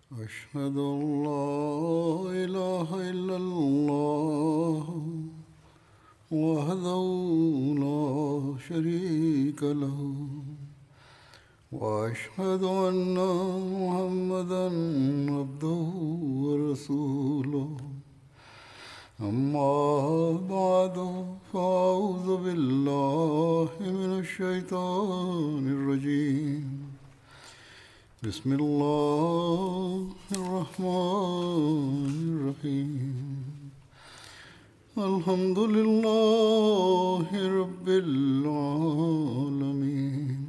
أشهد أن لا إله إلا الله وحده لا شريك له وأشهد أن محمدا عبده ورسوله أما بعد فأعوذ بالله من الشيطان الرجيم بسم الله الرحمن الرحيم الحمد لله رب العالمين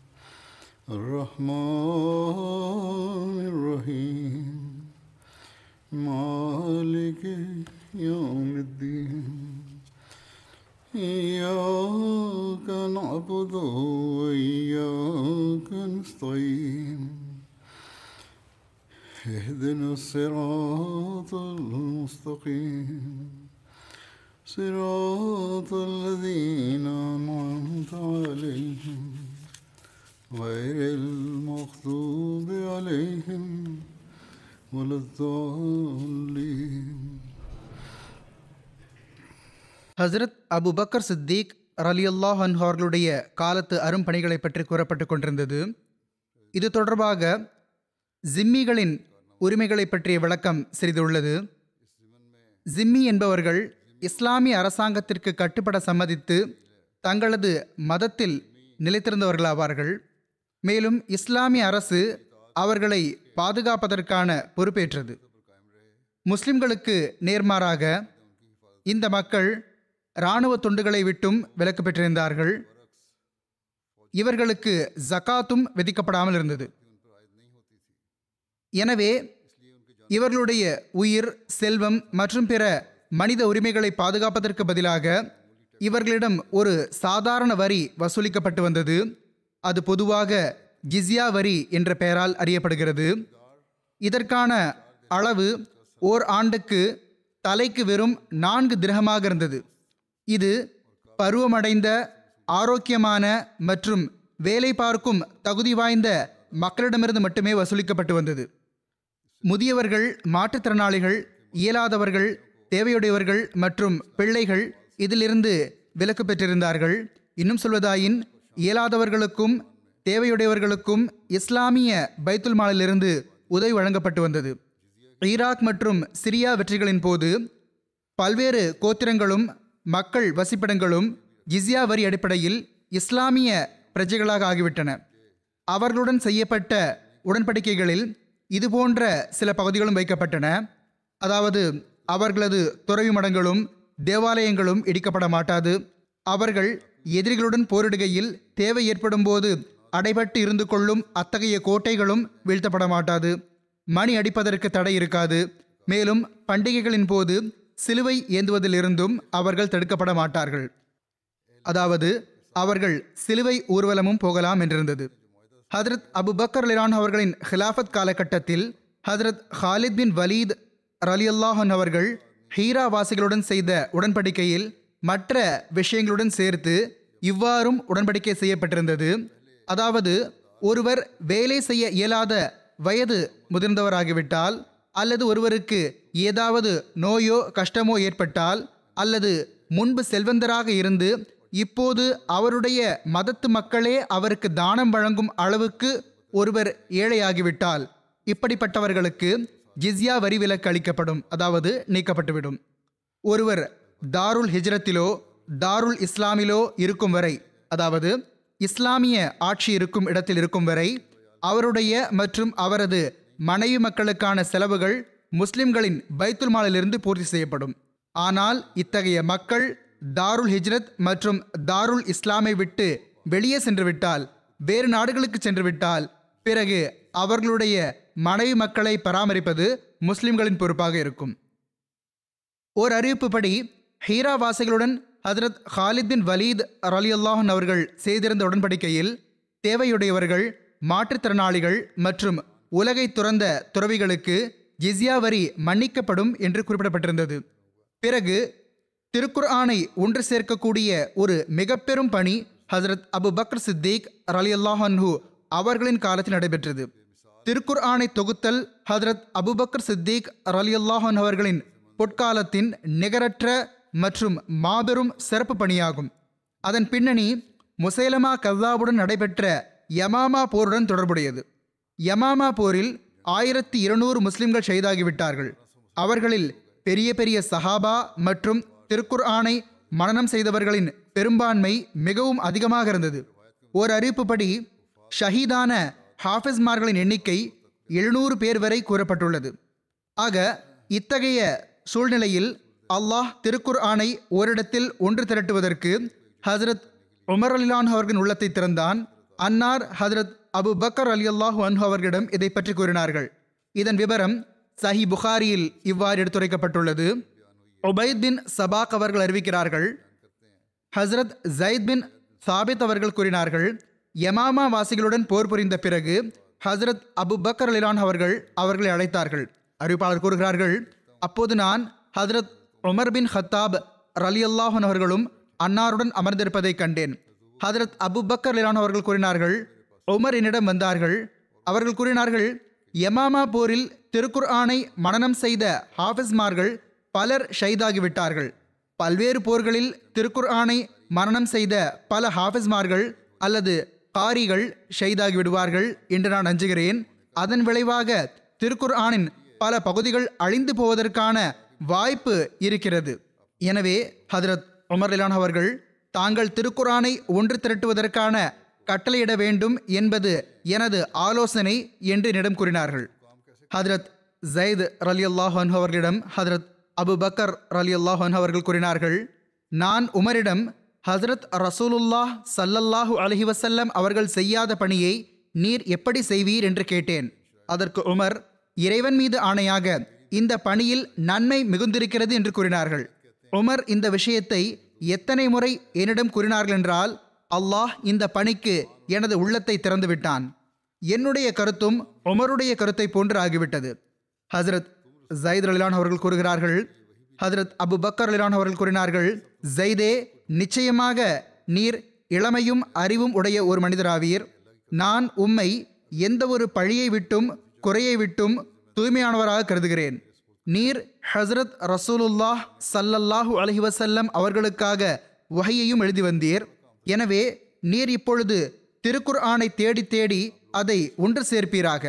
الرحمن الرحيم مالك يوم الدين إياك نعبد وإياك نستعين اهدنا الصراط المستقيم صراط الذين أنعمت عليهم غير المغضوب عليهم ولا الضالين Hazrat Abu Bakr Siddiq ரலியல்லாஹ் அன்ஹு அவர்களுடைய காலத்து அரும்பணிகளை பற்றி கூறப்பட்டு கொண்டிருந்தது இது தொடர்பாக ஜிம்மிகளின் உரிமைகளை பற்றிய விளக்கம் சிறிதுள்ளது ஜிம்மி என்பவர்கள் இஸ்லாமிய அரசாங்கத்திற்கு கட்டுப்பட சம்மதித்து தங்களது மதத்தில் நிலைத்திருந்தவர்களாவார்கள் மேலும் இஸ்லாமிய அரசு அவர்களை பாதுகாப்பதற்கான பொறுப்பேற்றது முஸ்லிம்களுக்கு நேர்மாறாக இந்த மக்கள் இராணுவ தொண்டுகளை விட்டும் விலக்கு பெற்றிருந்தார்கள் இவர்களுக்கு ஜகாத்தும் விதிக்கப்படாமல் இருந்தது எனவே இவர்களுடைய உயிர் செல்வம் மற்றும் பிற மனித உரிமைகளை பாதுகாப்பதற்கு பதிலாக இவர்களிடம் ஒரு சாதாரண வரி வசூலிக்கப்பட்டு வந்தது அது பொதுவாக ஜிஸ்யா வரி என்ற பெயரால் அறியப்படுகிறது இதற்கான அளவு ஓர் ஆண்டுக்கு தலைக்கு வெறும் நான்கு திரகமாக இருந்தது இது பருவமடைந்த ஆரோக்கியமான மற்றும் வேலை பார்க்கும் தகுதி வாய்ந்த மக்களிடமிருந்து மட்டுமே வசூலிக்கப்பட்டு வந்தது முதியவர்கள் மாற்றுத்திறனாளிகள் இயலாதவர்கள் தேவையுடையவர்கள் மற்றும் பிள்ளைகள் இதிலிருந்து விலக்கு பெற்றிருந்தார்கள் இன்னும் சொல்வதாயின் இயலாதவர்களுக்கும் தேவையுடையவர்களுக்கும் இஸ்லாமிய பைத்துல் மாலிலிருந்து உதவி வழங்கப்பட்டு வந்தது ஈராக் மற்றும் சிரியா வெற்றிகளின் போது பல்வேறு கோத்திரங்களும் மக்கள் வசிப்பிடங்களும் ஜிஸ்யா வரி அடிப்படையில் இஸ்லாமிய பிரஜைகளாக ஆகிவிட்டன அவர்களுடன் செய்யப்பட்ட உடன்படிக்கைகளில் இதுபோன்ற சில பகுதிகளும் வைக்கப்பட்டன அதாவது அவர்களது துறவி மடங்களும் தேவாலயங்களும் இடிக்கப்பட மாட்டாது அவர்கள் எதிரிகளுடன் போரிடுகையில் தேவை ஏற்படும் போது அடைபட்டு இருந்து கொள்ளும் அத்தகைய கோட்டைகளும் வீழ்த்தப்பட மாட்டாது மணி அடிப்பதற்கு தடை இருக்காது மேலும் பண்டிகைகளின் போது சிலுவை ஏந்துவதிலிருந்தும் அவர்கள் தடுக்கப்பட மாட்டார்கள் அதாவது அவர்கள் சிலுவை ஊர்வலமும் போகலாம் என்றிருந்தது ஹதரத் அபு பக்கர் லிரான் அவர்களின் ஹிலாஃபத் காலகட்டத்தில் ஹதரத் ஹாலித் பின் வலீத் ரலியல்லாஹன் அவர்கள் ஹீரா வாசிகளுடன் செய்த உடன்படிக்கையில் மற்ற விஷயங்களுடன் சேர்த்து இவ்வாறும் உடன்படிக்கை செய்யப்பட்டிருந்தது அதாவது ஒருவர் வேலை செய்ய இயலாத வயது முதிர்ந்தவராகிவிட்டால் அல்லது ஒருவருக்கு ஏதாவது நோயோ கஷ்டமோ ஏற்பட்டால் அல்லது முன்பு செல்வந்தராக இருந்து இப்போது அவருடைய மதத்து மக்களே அவருக்கு தானம் வழங்கும் அளவுக்கு ஒருவர் ஏழையாகிவிட்டால் இப்படிப்பட்டவர்களுக்கு ஜிஸ்யா வரி விலக்கு அளிக்கப்படும் அதாவது நீக்கப்பட்டுவிடும் ஒருவர் தாருல் ஹிஜ்ரத்திலோ தாருல் இஸ்லாமிலோ இருக்கும் வரை அதாவது இஸ்லாமிய ஆட்சி இருக்கும் இடத்தில் இருக்கும் வரை அவருடைய மற்றும் அவரது மனைவி மக்களுக்கான செலவுகள் முஸ்லிம்களின் பைத்துல் மாலிலிருந்து பூர்த்தி செய்யப்படும் ஆனால் இத்தகைய மக்கள் தாருல் ஹிஜ்ரத் மற்றும் தாருல் இஸ்லாமை விட்டு வெளியே சென்று விட்டால் வேறு நாடுகளுக்கு சென்று விட்டால் பிறகு அவர்களுடைய மனைவி மக்களை பராமரிப்பது முஸ்லிம்களின் பொறுப்பாக இருக்கும் ஓர் அறிவிப்புப்படி ஹீரா வாசிகளுடன் ஹதரத் ஹாலித் பின் வலீத் அலி அல்லாஹன் அவர்கள் செய்திருந்த உடன்படிக்கையில் தேவையுடையவர்கள் மாற்றுத்திறனாளிகள் மற்றும் உலகை துறந்த துறவிகளுக்கு ஜிஸ்யா வரி மன்னிக்கப்படும் என்று குறிப்பிடப்பட்டிருந்தது பிறகு திருக்குர்ஆனை ஒன்று சேர்க்கக்கூடிய ஒரு மிக பெரும் பணி ஹசரத் அபு பக்ர் சித்திக் ரலி அல்லாஹன்ஹு அவர்களின் காலத்தில் நடைபெற்றது திருக்குர் ஆணை தொகுத்தல் ஹதரத் அபுபக்கர் சித்திக் ரலியல்லாஹன் அவர்களின் பொற்காலத்தின் நிகரற்ற மற்றும் மாபெரும் சிறப்பு பணியாகும் அதன் பின்னணி முசைலமா கல்லாவுடன் நடைபெற்ற யமாமா போருடன் தொடர்புடையது யமாமா போரில் ஆயிரத்தி இருநூறு முஸ்லிம்கள் ஷெய்தாகிவிட்டார்கள் அவர்களில் பெரிய பெரிய சஹாபா மற்றும் திருக்குர் ஆணை மனனம் செய்தவர்களின் பெரும்பான்மை மிகவும் அதிகமாக இருந்தது ஓர் அறிவிப்புப்படி ஷஹீதான ஹாஃபிஸ்மார்களின் எண்ணிக்கை எழுநூறு பேர் வரை கூறப்பட்டுள்ளது ஆக இத்தகைய சூழ்நிலையில் அல்லாஹ் திருக்குர் ஆணை ஓரிடத்தில் ஒன்று திரட்டுவதற்கு ஹசரத் உமர் அலிலான் அவர்களின் உள்ளத்தை திறந்தான் அன்னார் ஹசரத் அபு பக்கர் அலி அல்லாஹு அன்ஹு அவர்களிடம் இதை பற்றி கூறினார்கள் இதன் விவரம் சஹி புகாரியில் இவ்வாறு எடுத்துரைக்கப்பட்டுள்ளது உபைத் பின் சபாக் அவர்கள் அறிவிக்கிறார்கள் ஹஸ்ரத் ஜயித் பின் சாபித் அவர்கள் கூறினார்கள் யமாமா வாசிகளுடன் போர் புரிந்த பிறகு ஹஸ்ரத் அபு பக்கர் அலிலான் அவர்கள் அவர்களை அழைத்தார்கள் அறிவிப்பாளர் கூறுகிறார்கள் அப்போது நான் ஹஸ்ரத் உமர் பின் ஹத்தாப் ரலி அல்லாஹன் அவர்களும் அன்னாருடன் அமர்ந்திருப்பதை கண்டேன் ஹஸ்ரத் அபு பக்கர் அலிலான் அவர்கள் கூறினார்கள் உமர் என்னிடம் வந்தார்கள் அவர்கள் கூறினார்கள் யமாமா போரில் திருக்குர் ஆணை மனனம் செய்த ஹாஃபிஸ்மார்கள் பலர் ஷைதாகிவிட்டார்கள் பல்வேறு போர்களில் திருக்குர் ஆணை மரணம் செய்த பல ஹாஃபிஸ்மார்கள் அல்லது காரிகள் ஷெய்தாகி விடுவார்கள் என்று நான் அஞ்சுகிறேன் அதன் விளைவாக திருக்குர் ஆனின் பல பகுதிகள் அழிந்து போவதற்கான வாய்ப்பு இருக்கிறது எனவே ஹதரத் உமர் லிலான் அவர்கள் தாங்கள் திருக்குரானை ஒன்று திரட்டுவதற்கான கட்டளையிட வேண்டும் என்பது எனது ஆலோசனை என்று என்னிடம் கூறினார்கள் ஹதரத் ஜயித் ரலி அல்லாஹன் அவர்களிடம் ஹதரத் அபு பக்கர் ரலி அல்லாஹன் அவர்கள் கூறினார்கள் நான் உமரிடம் ஹசரத் ரசூலுல்லாஹ் சல்லல்லாஹு அலஹி வசல்லம் அவர்கள் செய்யாத பணியை நீர் எப்படி செய்வீர் என்று கேட்டேன் அதற்கு உமர் இறைவன் மீது ஆணையாக இந்த பணியில் நன்மை மிகுந்திருக்கிறது என்று கூறினார்கள் உமர் இந்த விஷயத்தை எத்தனை முறை என்னிடம் கூறினார்கள் என்றால் அல்லாஹ் இந்த பணிக்கு எனது உள்ளத்தை திறந்து விட்டான் என்னுடைய கருத்தும் உமருடைய கருத்தை போன்று ஆகிவிட்டது ஹசரத் ஜயித் அலிலான் அவர்கள் கூறுகிறார்கள் ஹதரத் அபு பக்கர் அலிலான் அவர்கள் கூறினார்கள் ஜெய்தே நிச்சயமாக நீர் இளமையும் அறிவும் உடைய ஒரு மனிதராவீர் நான் உம்மை எந்த ஒரு பழியை விட்டும் குறையை விட்டும் தூய்மையானவராக கருதுகிறேன் நீர் ஹசரத் ரசூலுல்லாஹ் சல்லல்லாஹு அலஹி வசல்லம் அவர்களுக்காக வகையையும் எழுதி வந்தீர் எனவே நீர் இப்பொழுது திருக்குர் ஆணை தேடி தேடி அதை ஒன்று சேர்ப்பீராக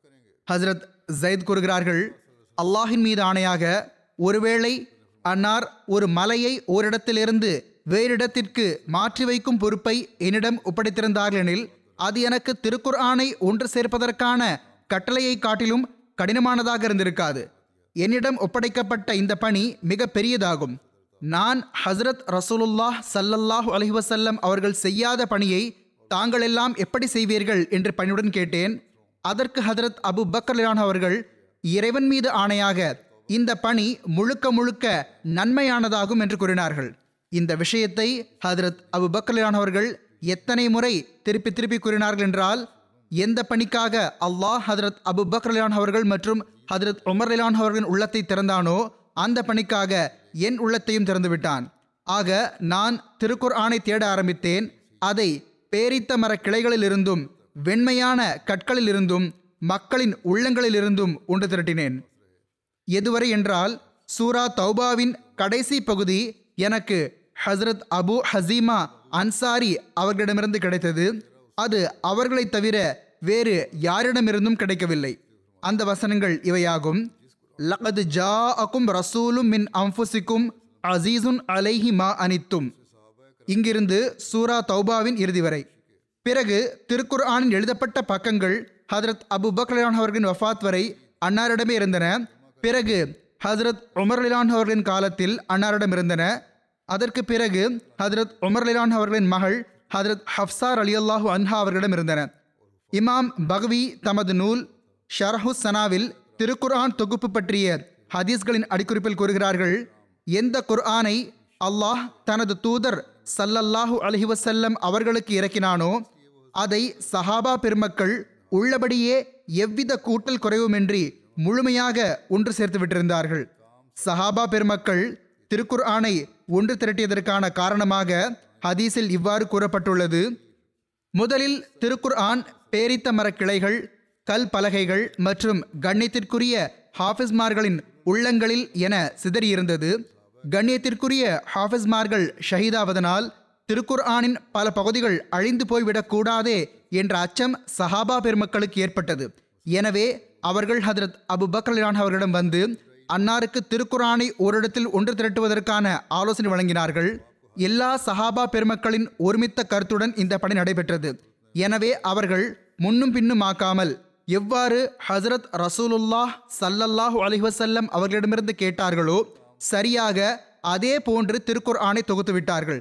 ஹசரத் ஜயித் கூறுகிறார்கள் அல்லாஹின் மீது ஆணையாக ஒருவேளை அன்னார் ஒரு மலையை ஓரிடத்திலிருந்து வேறிடத்திற்கு மாற்றி வைக்கும் பொறுப்பை என்னிடம் ஒப்படைத்திருந்தார்கள் எனில் அது எனக்கு திருக்குர் ஆணை ஒன்று சேர்ப்பதற்கான கட்டளையை காட்டிலும் கடினமானதாக இருந்திருக்காது என்னிடம் ஒப்படைக்கப்பட்ட இந்த பணி மிக பெரியதாகும் நான் ஹசரத் ரசூலுல்லாஹ் சல்லல்லாஹு அலஹி வசல்லம் அவர்கள் செய்யாத பணியை தாங்கள் எல்லாம் எப்படி செய்வீர்கள் என்று பணியுடன் கேட்டேன் அதற்கு ஹதரத் அபு பக்கர்லான் அவர்கள் இறைவன் மீது ஆணையாக இந்த பணி முழுக்க முழுக்க நன்மையானதாகும் என்று கூறினார்கள் இந்த விஷயத்தை ஹதரத் அபு பக்கர்லான் அவர்கள் எத்தனை முறை திருப்பி திருப்பி கூறினார்கள் என்றால் எந்த பணிக்காக அல்லாஹ் ஹதரத் அபு பக்ரலான் அவர்கள் மற்றும் ஹதரத் உமர் லிலான் அவர்களின் உள்ளத்தை திறந்தானோ அந்த பணிக்காக என் உள்ளத்தையும் திறந்து விட்டான் ஆக நான் திருக்குர் ஆணை தேட ஆரம்பித்தேன் அதை பேரித்த மர கிளைகளிலிருந்தும் வெண்மையான கற்களிலிருந்தும் மக்களின் உள்ளங்களிலிருந்தும் ஒன்று திரட்டினேன் எதுவரை என்றால் சூரா தௌபாவின் கடைசி பகுதி எனக்கு ஹசரத் அபு ஹசீமா அன்சாரி அவர்களிடமிருந்து கிடைத்தது அது அவர்களைத் தவிர வேறு யாரிடமிருந்தும் கிடைக்கவில்லை அந்த வசனங்கள் இவையாகும் லகது ஜா அக்கும் ரசூலும் மின் அம்புசிக்கும் அசீசுன் அலைஹி மா அனித்தும் இங்கிருந்து சூரா தௌபாவின் இறுதி வரை பிறகு திருக்குர் ஆனின் எழுதப்பட்ட பக்கங்கள் ஹதரத் அபு பக்லான் அவர்களின் வஃபாத் வரை அன்னாரிடமே இருந்தன பிறகு ஹதரத் உமர் லிலான் அவர்களின் காலத்தில் அன்னாரிடம் இருந்தன அதற்கு பிறகு ஹதரத் உமர் லிலான் அவர்களின் மகள் ஹதரத் ஹப்சார் அலி அல்லாஹூ அன்ஹா அவர்களிடம் இருந்தன இமாம் பகவி தமது நூல் ஷரஹு சனாவில் திருக்குர்ஆன் தொகுப்பு பற்றிய ஹதீஸ்களின் அடிக்குறிப்பில் கூறுகிறார்கள் எந்த குர்ஆனை அல்லாஹ் தனது தூதர் சல்லல்லாஹு அலஹி வசல்லம் அவர்களுக்கு இறக்கினானோ அதை சஹாபா பெருமக்கள் உள்ளபடியே எவ்வித கூட்டல் குறைவுமின்றி முழுமையாக ஒன்று சேர்த்து விட்டிருந்தார்கள் சஹாபா பெருமக்கள் திருக்குர் ஆணை ஒன்று திரட்டியதற்கான காரணமாக ஹதீஸில் இவ்வாறு கூறப்பட்டுள்ளது முதலில் திருக்குர் ஆன் பேரித்த மரக் கிளைகள் கல் பலகைகள் மற்றும் கண்ணியத்திற்குரிய ஹாஃபிஸ்மார்களின் உள்ளங்களில் என சிதறியிருந்தது கண்ணியத்திற்குரிய ஹாஃபிஸ்மார்கள் ஷஹீதாவதனால் திருக்குர்ஆனின் பல பகுதிகள் அழிந்து போய்விடக்கூடாதே என்ற அச்சம் சஹாபா பெருமக்களுக்கு ஏற்பட்டது எனவே அவர்கள் ஹதரத் அபு பக்ரலான் அவர்களிடம் வந்து அன்னாருக்கு திருக்குர்ஆனை ஓரிடத்தில் ஒன்று திரட்டுவதற்கான ஆலோசனை வழங்கினார்கள் எல்லா சஹாபா பெருமக்களின் ஒருமித்த கருத்துடன் இந்த பணி நடைபெற்றது எனவே அவர்கள் முன்னும் பின்னும் ஆக்காமல் எவ்வாறு ஹசரத் ரசூலுல்லாஹ் சல்லல்லாஹு அலைஹி வஸல்லம் அவர்களிடமிருந்து கேட்டார்களோ சரியாக அதே போன்று திருக்குர்ஆனை தொகுத்து விட்டார்கள்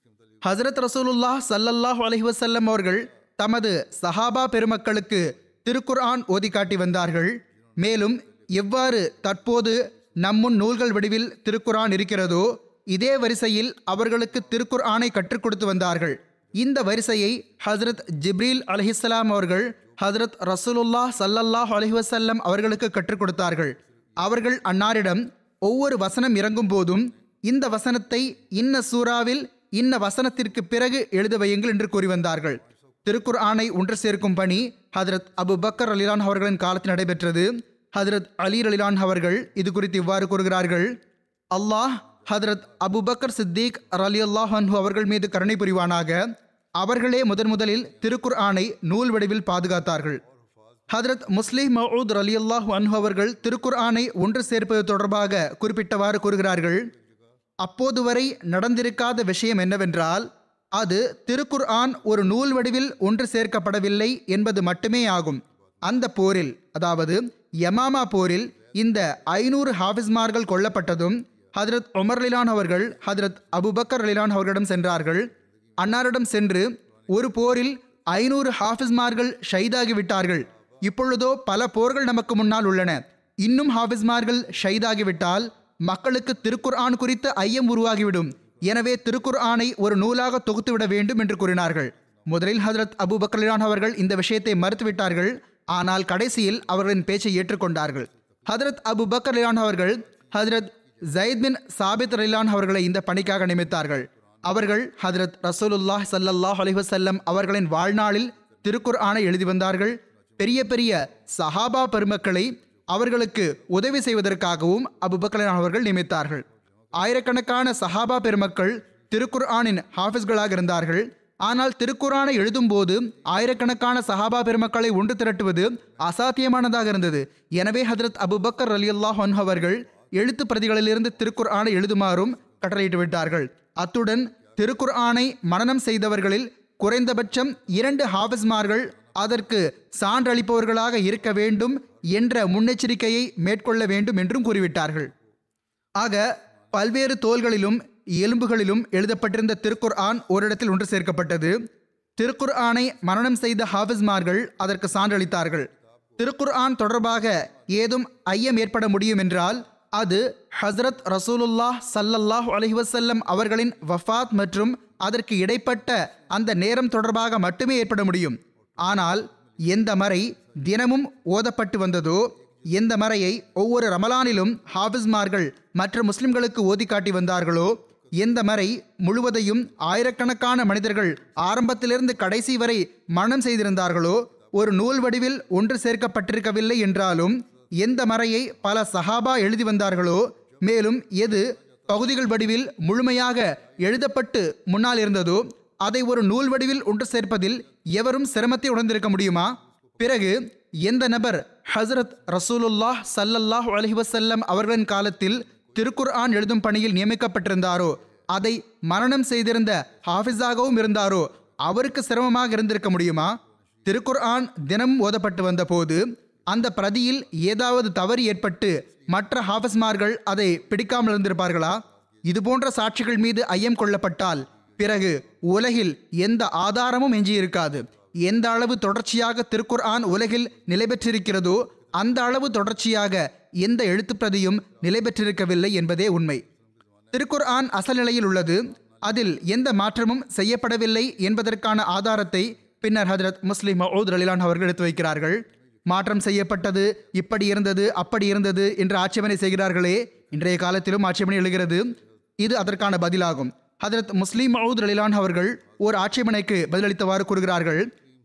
ஹசரத் ரசூலுல்லாஹ் சல்லல்லாஹு அலைஹி வஸல்லம் அவர்கள் தமது சஹாபா பெருமக்களுக்கு திருக்குர்ஆன் ஓதி காட்டி வந்தார்கள் மேலும் எவ்வாறு தற்போது நம்முன் நூல்கள் வடிவில் திருக்குர்ஆன் இருக்கிறதோ இதே வரிசையில் அவர்களுக்கு திருக்குர்ஆனை கற்றுக் கொடுத்து வந்தார்கள் இந்த வரிசையை ஹசரத் ஜிப்ரீல் அலைஹிஸ்ஸலாம் அவர்கள் ஹசரத் ரசூலுல்லாஹ் சல்லல்லாஹு அலைஹி வஸல்லம் அவர்களுக்கு கற்றுக் கொடுத்தார்கள் அவர்கள் அன்னாரிடம் ஒவ்வொரு வசனம் இறங்கும் போதும் இந்த வசனத்தை இன்ன சூறாவில் இன்ன வசனத்திற்கு பிறகு எழுத வையுங்கள் என்று கூறி வந்தார்கள் திருக்குர் ஆணை ஒன்று சேர்க்கும் பணி ஹதரத் அபு பக்கர் அலிலான் அவர்களின் காலத்தில் நடைபெற்றது ஹதரத் அலி அலிலான் அவர்கள் இது குறித்து இவ்வாறு கூறுகிறார்கள் அல்லாஹ் ஹதரத் அபு பக்கர் சித்திக் அலி அல்லாஹ் அன்ஹு அவர்கள் மீது கருணை புரிவானாக அவர்களே முதன் முதலில் திருக்குர் ஆணை நூல் வடிவில் பாதுகாத்தார்கள் ஹதரத் முஸ்லிம் மவுத் அலி அல்லாஹ் அன்ஹு அவர்கள் திருக்குர் ஆணை ஒன்று சேர்ப்பது தொடர்பாக குறிப்பிட்டவாறு கூறுகிறார்கள் அப்போது வரை நடந்திருக்காத விஷயம் என்னவென்றால் அது திருக்குர் ஆன் ஒரு நூல் வடிவில் ஒன்று சேர்க்கப்படவில்லை என்பது மட்டுமே ஆகும் அந்த போரில் அதாவது யமாமா போரில் இந்த ஐநூறு ஹாஃபிஸ்மார்கள் கொல்லப்பட்டதும் ஹதரத் உமர் அலிலான் அவர்கள் ஹதரத் அபுபக்கர் அலிலான் அவர்களிடம் சென்றார்கள் அன்னாரிடம் சென்று ஒரு போரில் ஐநூறு ஹாஃபிஸ்மார்கள் ஷைதாகி விட்டார்கள் இப்பொழுதோ பல போர்கள் நமக்கு முன்னால் உள்ளன இன்னும் ஹாஃபிஸ்மார்கள் ஷைதாகிவிட்டால் மக்களுக்கு திருக்குர்ஆன் குறித்த ஐயம் உருவாகிவிடும் எனவே திருக்குர்ஆனை ஒரு நூலாக தொகுத்துவிட வேண்டும் என்று கூறினார்கள் முதலில் ஹதரத் அபு பக்ரலான் அவர்கள் இந்த விஷயத்தை மறுத்துவிட்டார்கள் ஆனால் கடைசியில் அவர்களின் பேச்சை ஏற்றுக்கொண்டார்கள் ஹதரத் அபு பக்ரலான் அவர்கள் ஹதரத் ஜயித் பின் சாபித் ரலிலான் அவர்களை இந்த பணிக்காக நியமித்தார்கள் அவர்கள் ஹதரத் ரசூலுல்லாஹ் ஸல்லல்லாஹு அலைஹி வஸல்லம் அவர்களின் வாழ்நாளில் திருக்குர் ஆணை எழுதி வந்தார்கள் பெரிய பெரிய சஹாபா பெருமக்களை அவர்களுக்கு உதவி செய்வதற்காகவும் அபுபக்கலான் அவர்கள் நியமித்தார்கள் ஆயிரக்கணக்கான சஹாபா பெருமக்கள் திருக்குர் ஆனின் ஹாஃபிஸ்களாக இருந்தார்கள் ஆனால் திருக்குரானை எழுதும்போது ஆயிரக்கணக்கான சஹாபா பெருமக்களை ஒன்று திரட்டுவது அசாத்தியமானதாக இருந்தது எனவே ஹதரத் அபுபக்கர் அலி அல்லாஹ் அவர்கள் எழுத்து பிரதிகளிலிருந்து திருக்குர் ஆணை எழுதுமாறும் கட்டளையிட்டு விட்டார்கள் அத்துடன் திருக்குர் ஆணை மனனம் செய்தவர்களில் குறைந்தபட்சம் இரண்டு ஹாஃபிஸ்மார்கள் அதற்கு சான்றளிப்பவர்களாக இருக்க வேண்டும் என்ற முன்னெச்சரிக்கையை மேற்கொள்ள வேண்டும் என்றும் கூறிவிட்டார்கள் ஆக பல்வேறு தோள்களிலும் எலும்புகளிலும் எழுதப்பட்டிருந்த திருக்குர் ஆன் ஓரிடத்தில் ஒன்று சேர்க்கப்பட்டது திருக்குர் ஆனை மரணம் செய்த ஹாஃபிஸ்மார்கள் அதற்கு சான்றளித்தார்கள் திருக்குர் ஆன் தொடர்பாக ஏதும் ஐயம் ஏற்பட முடியும் என்றால் அது ஹஸ்ரத் ரசூலுல்லாஹ் சல்லல்லாஹு அலைஹி வஸல்லம் அவர்களின் வஃபாத் மற்றும் அதற்கு இடைப்பட்ட அந்த நேரம் தொடர்பாக மட்டுமே ஏற்பட முடியும் ஆனால் எந்த மறை தினமும் ஓதப்பட்டு வந்ததோ எந்த மறையை ஒவ்வொரு ரமலானிலும் ஹாஃபிஸ்மார்கள் மற்ற முஸ்லிம்களுக்கு ஓதி காட்டி வந்தார்களோ எந்த மறை முழுவதையும் ஆயிரக்கணக்கான மனிதர்கள் ஆரம்பத்திலிருந்து கடைசி வரை மரணம் செய்திருந்தார்களோ ஒரு நூல் வடிவில் ஒன்று சேர்க்கப்பட்டிருக்கவில்லை என்றாலும் எந்த மறையை பல சஹாபா எழுதி வந்தார்களோ மேலும் எது பகுதிகள் வடிவில் முழுமையாக எழுதப்பட்டு முன்னால் இருந்ததோ அதை ஒரு நூல் வடிவில் ஒன்று சேர்ப்பதில் எவரும் சிரமத்தை உணர்ந்திருக்க முடியுமா பிறகு எந்த நபர் ஹசரத் ரசூலுல்லாஹ் சல்லல்லாஹு அலைஹி வஸல்லம் அவர்களின் காலத்தில் திருக்குர் ஆன் எழுதும் பணியில் நியமிக்கப்பட்டிருந்தாரோ அதை மரணம் செய்திருந்த ஹாஃபிஸாகவும் இருந்தாரோ அவருக்கு சிரமமாக இருந்திருக்க முடியுமா திருக்குர் ஆன் தினமும் ஓதப்பட்டு வந்த போது அந்த பிரதியில் ஏதாவது தவறு ஏற்பட்டு மற்ற ஹாஃபிஸ்மார்கள் அதை பிடிக்காமல் இருந்திருப்பார்களா இது போன்ற சாட்சிகள் மீது ஐயம் கொள்ளப்பட்டால் பிறகு உலகில் எந்த ஆதாரமும் எஞ்சியிருக்காது எந்த அளவு தொடர்ச்சியாக திருக்குர் ஆன் உலகில் நிலை பெற்றிருக்கிறதோ அந்த அளவு தொடர்ச்சியாக எந்த எழுத்துப்பிரதியும் நிலை பெற்றிருக்கவில்லை என்பதே உண்மை திருக்குர் ஆன் அசல் நிலையில் உள்ளது அதில் எந்த மாற்றமும் செய்யப்படவில்லை என்பதற்கான ஆதாரத்தை பின்னர் ஹதரத் முஸ்லிம் மவுத் ரலிலான் அவர்கள் எடுத்து வைக்கிறார்கள் மாற்றம் செய்யப்பட்டது இப்படி இருந்தது அப்படி இருந்தது என்று ஆட்சேபனை செய்கிறார்களே இன்றைய காலத்திலும் ஆட்சேபனை எழுகிறது இது அதற்கான பதிலாகும் ஹதரத் முஸ்லிம் மவுத் ரலிலான் அவர்கள் ஓர் ஆட்சேபனைக்கு பதிலளித்தவாறு கூறுகிறார்கள்